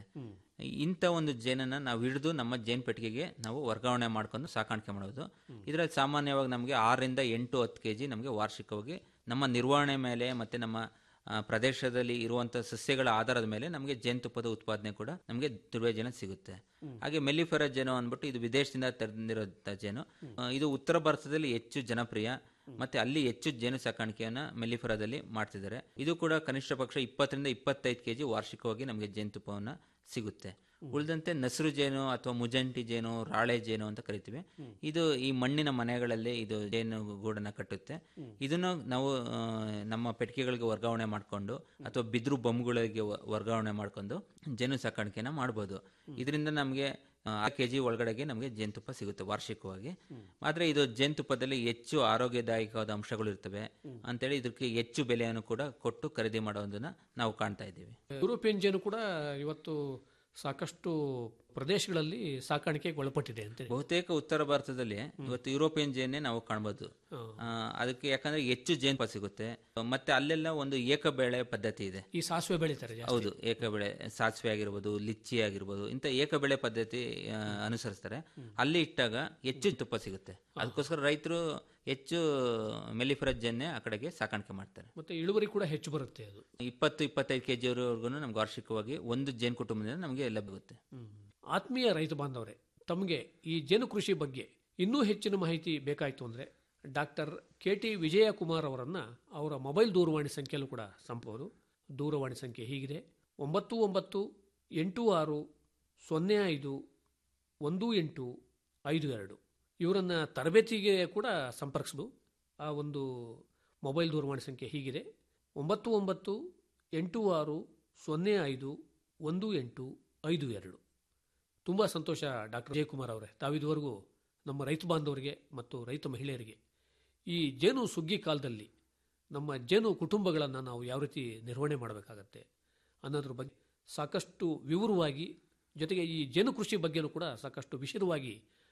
ಇಂಥ ಒಂದು ಜೇನನ್ನ ನಾವು ಹಿಡಿದು ನಮ್ಮ ಜೇನು ಪೆಟ್ಟಿಗೆಗೆ ನಾವು ವರ್ಗಾವಣೆ ಮಾಡ್ಕೊಂಡು ಸಾಕಾಣಿಕೆ ಮಾಡೋದು ಇದರಲ್ಲಿ ಸಾಮಾನ್ಯವಾಗಿ ನಮಗೆ ಆರರಿಂದ ಎಂಟು ಹತ್ತು ಕೆ ಜಿ ನಮಗೆ ವಾರ್ಷಿಕವಾಗಿ ನಮ್ಮ ನಿರ್ವಹಣೆ ಮೇಲೆ ಮತ್ತೆ ನಮ್ಮ ಆ, ಪ್ರದೇಶದಲ್ಲಿ ಇರುವಂಥ ಸಸ್ಯಗಳ ಆಧಾರದ ಮೇಲೆ ನಮಗೆ ಜೇನುತುಪ್ಪದ ಉತ್ಪಾದನೆ ಕೂಡ ನಮಗೆ ತುಳುವೆ ಜೇನು ಸಿಗುತ್ತೆ ಹಾಗೆ ಮೆಲ್ಲಿಫೆರ ಜೇನು ಅಂದ್ಬಿಟ್ಟು ಇದು ವಿದೇಶದಿಂದ ತಂದಿರೋಂಥ ಜೇನು ಆ, ಇದು ಉತ್ತರ ಭಾರತದಲ್ಲಿ ಹೆಚ್ಚು ಜನಪ್ರಿಯ ಮತ್ತೆ ಅಲ್ಲಿ ಹೆಚ್ಚು ಜೇನು ಸಾಕಾಣಿಕೆಯನ್ನ ಮೆಲ್ಲಿಫೆರಾದಲ್ಲಿ ಮಾಡ್ತಿದ್ದಾರೆ ಇದು ಕೂಡ ಕನಿಷ್ಠ ಪಕ್ಷ ಇಪ್ಪತ್ತರಿಂದ ಇಪ್ಪತ್ತೈದು ಕೆಜಿ ವಾರ್ಷಿಕವಾಗಿ ನಮಗೆ ಜೇನುತುಪ್ಪವನ್ನ ಸಿಗುತ್ತೆ ಉಳಿದಂತೆ ನಸರು ಜೇನು ಅಥವಾ ಮುಜಂಟಿ ಜೇನು ರಾಳೆ ಜೇನು ಅಂತ ಕರಿತೀವಿ ಇದು ಈ ಮಣ್ಣಿನ ಮನೆಗಳಲ್ಲಿ ಇದು ಜೇನು ಗೂಡನ್ನ ಕಟ್ಟುತ್ತೆ ಇದನ್ನು ನಾವು ಆ, ನಮ್ಮ ಪೆಟ್ಟಿಗೆಗಳಿಗೆ ವರ್ಗಾವಣೆ ಮಾಡಿಕೊಂಡು ಅಥವಾ ಬಿದಿರು ಬೊಂಬುಗಳಿಗೆ ವ- ವರ್ಗಾವಣೆ ಮಾಡ್ಕೊಂಡು ಜೇನು ಸಾಕಾಣಿಕೆನ ಮಾಡ್ಬೋದು ಇದರಿಂದ ನಮಗೆ ಆ ಕೆ ಜಿ ಒಳಗಡೆಗೆ ನಮಗೆ ಜೇನುತುಪ್ಪ ಸಿಗುತ್ತೆ ವಾರ್ಷಿಕವಾಗಿ ಆದರೆ ಇದು ಜೇನುತುಪ್ಪದಲ್ಲಿ ಹೆಚ್ಚು ಆರೋಗ್ಯದಾಯಕವಾದ ಅಂಶಗಳು ಇರ್ತವೆ ಅಂತೇಳಿ ಇದಕ್ಕೆ ಹೆಚ್ಚು ಬೆಲೆಯನ್ನು ಕೂಡ ಕೊಟ್ಟು ಖರೀದಿ ಮಾಡೋದನ್ನ ನಾವು ಕಾಣ್ತಾ ಇದ್ದೀವಿ ಯುರೋಪಿಯನ್ ಜೇನು ಕೂಡ ಇವತ್ತು ಸಾಕಷ್ಟು ಪ್ರದೇಶಗಳಲ್ಲಿ ಸಾಕಾಣಿಕೆಗೆ ಒಳಪಟ್ಟಿದೆ ಅಂತ ಬಹುತೇಕ ಉತ್ತರ ಭಾರತದಲ್ಲಿ ಇವತ್ತು ಯುರೋಪಿಯನ್ ಜೇನೇ ನಾವು ಕಾಣ್ಬೋದು ಆ, ಅದಕ್ಕೆ ಯಾಕಂದ್ರೆ ಹೆಚ್ಚು ಜೇನುತುಪ್ಪ ಸಿಗುತ್ತೆ ಮತ್ತೆ ಅಲ್ಲೆಲ್ಲ ಒಂದು ಏಕ ಬೆಳೆ ಪದ್ಧತಿ ಇದೆ ಈ ಸಾಸಿವೆ ಬೆಳೀತಾರೆ ಜಾಸ್ತಿ. ಹೌದು ಏಕ ಬೆಳೆ ಸಾಸಿವೆ ಆಗಿರ್ಬೋದು ಲಿಚ್ಚಿ ಆಗಿರ್ಬೋದು ಇಂಥ ಏಕ ಬೆಳೆ ಪದ್ಧತಿ ಆ, ಅನುಸರಿಸ್ತಾರೆ ಅಲ್ಲಿ ಇಟ್ಟಾಗ ಹೆಚ್ಚು ತುಪ್ಪ ಸಿಗುತ್ತೆ ಅದಕ್ಕೋಸ್ಕರ ರೈತರು ಹೆಚ್ಚು ಮೆಲಿಫರಸ್ ಜನ್ನೇ ಆ ಕಡೆಗೆ ಸಾಕಾಣಿಕೆ ಮಾಡ್ತಾರೆ ಮತ್ತೆ ಇಳುವರಿ ಕೂಡ ಹೆಚ್ಚು ಬರುತ್ತೆ ಅದು ಇಪ್ಪತ್ತು ಇಪ್ಪತ್ತೈದು ಕೆ ಜಿವರೆಗೂ ನಮ್ಗೆ ವಾರ್ಷಿಕವಾಗಿ ಒಂದು ಜೇನು ಕುಟುಂಬದಿಂದ ನಮಗೆ ಲಭ್ಯವಾಗುತ್ತೆ ಆತ್ಮೀಯ ರೈತ ಬಾಂಧವರೇ ತಮಗೆ ಈ ಜೇನು ಕೃಷಿ ಬಗ್ಗೆ ಇನ್ನೂ ಹೆಚ್ಚಿನ ಮಾಹಿತಿ ಬೇಕಾಯಿತು ಅಂದರೆ ಡಾಕ್ಟರ್ ಕೆ ಟಿ ವಿಜಯಕುಮಾರ್ ಅವರನ್ನು ಅವರ ಮೊಬೈಲ್ ದೂರವಾಣಿ ಸಂಖ್ಯೆಯಲ್ಲೂ ಕೂಡ ಸಂಪಬಹುದು ದೂರವಾಣಿ ಸಂಖ್ಯೆ ಹೀಗಿದೆ ಒಂಬತ್ತು ಒಂಬತ್ತು ಎಂಟು ಆರು ಸೊನ್ನೆ ಐದು ಒಂದು ಎಂಟು ಐದು ಎರಡು ಇವರನ್ನು ತರಬೇತಿಗೆ ಕೂಡ ಸಂಪರ್ಕಿಸಬಹುದು ಆ ಒಂದು ಮೊಬೈಲ್ ದೂರವಾಣಿ ಸಂಖ್ಯೆ ಹೀಗಿದೆ ಒಂಬತ್ತು ಒಂಬತ್ತು ಎಂಟು ಆರು ಸೊನ್ನೆ ಐದು ಒಂದು ಎಂಟು ಐದು ಎರಡು ತುಂಬ ಸಂತೋಷ ಡಾಕ್ಟರ್ ಜಯಕುಮಾರ್ ಅವರೇ ತಾವಿದುವರೆಗೂ ನಮ್ಮ ರೈತ ಬಾಂಧವರಿಗೆ ಮತ್ತು ರೈತ ಮಹಿಳೆಯರಿಗೆ ಈ ಜೇನು ಸುಗ್ಗಿ ಕಾಲದಲ್ಲಿ ನಮ್ಮ ಜೇನು ಕುಟುಂಬಗಳನ್ನು ನಾವು ಯಾವ ರೀತಿ ನಿರ್ವಹಣೆ ಮಾಡಬೇಕಾಗತ್ತೆ ಅನ್ನೋದ್ರ ಬಗ್ಗೆ ಸಾಕಷ್ಟು ವಿವರವಾಗಿ ಜೊತೆಗೆ ಈ ಜೇನು ಕೃಷಿ ಬಗ್ಗೆನೂ ಕೂಡ ಸಾಕಷ್ಟು ವಿಶದವಾಗಿ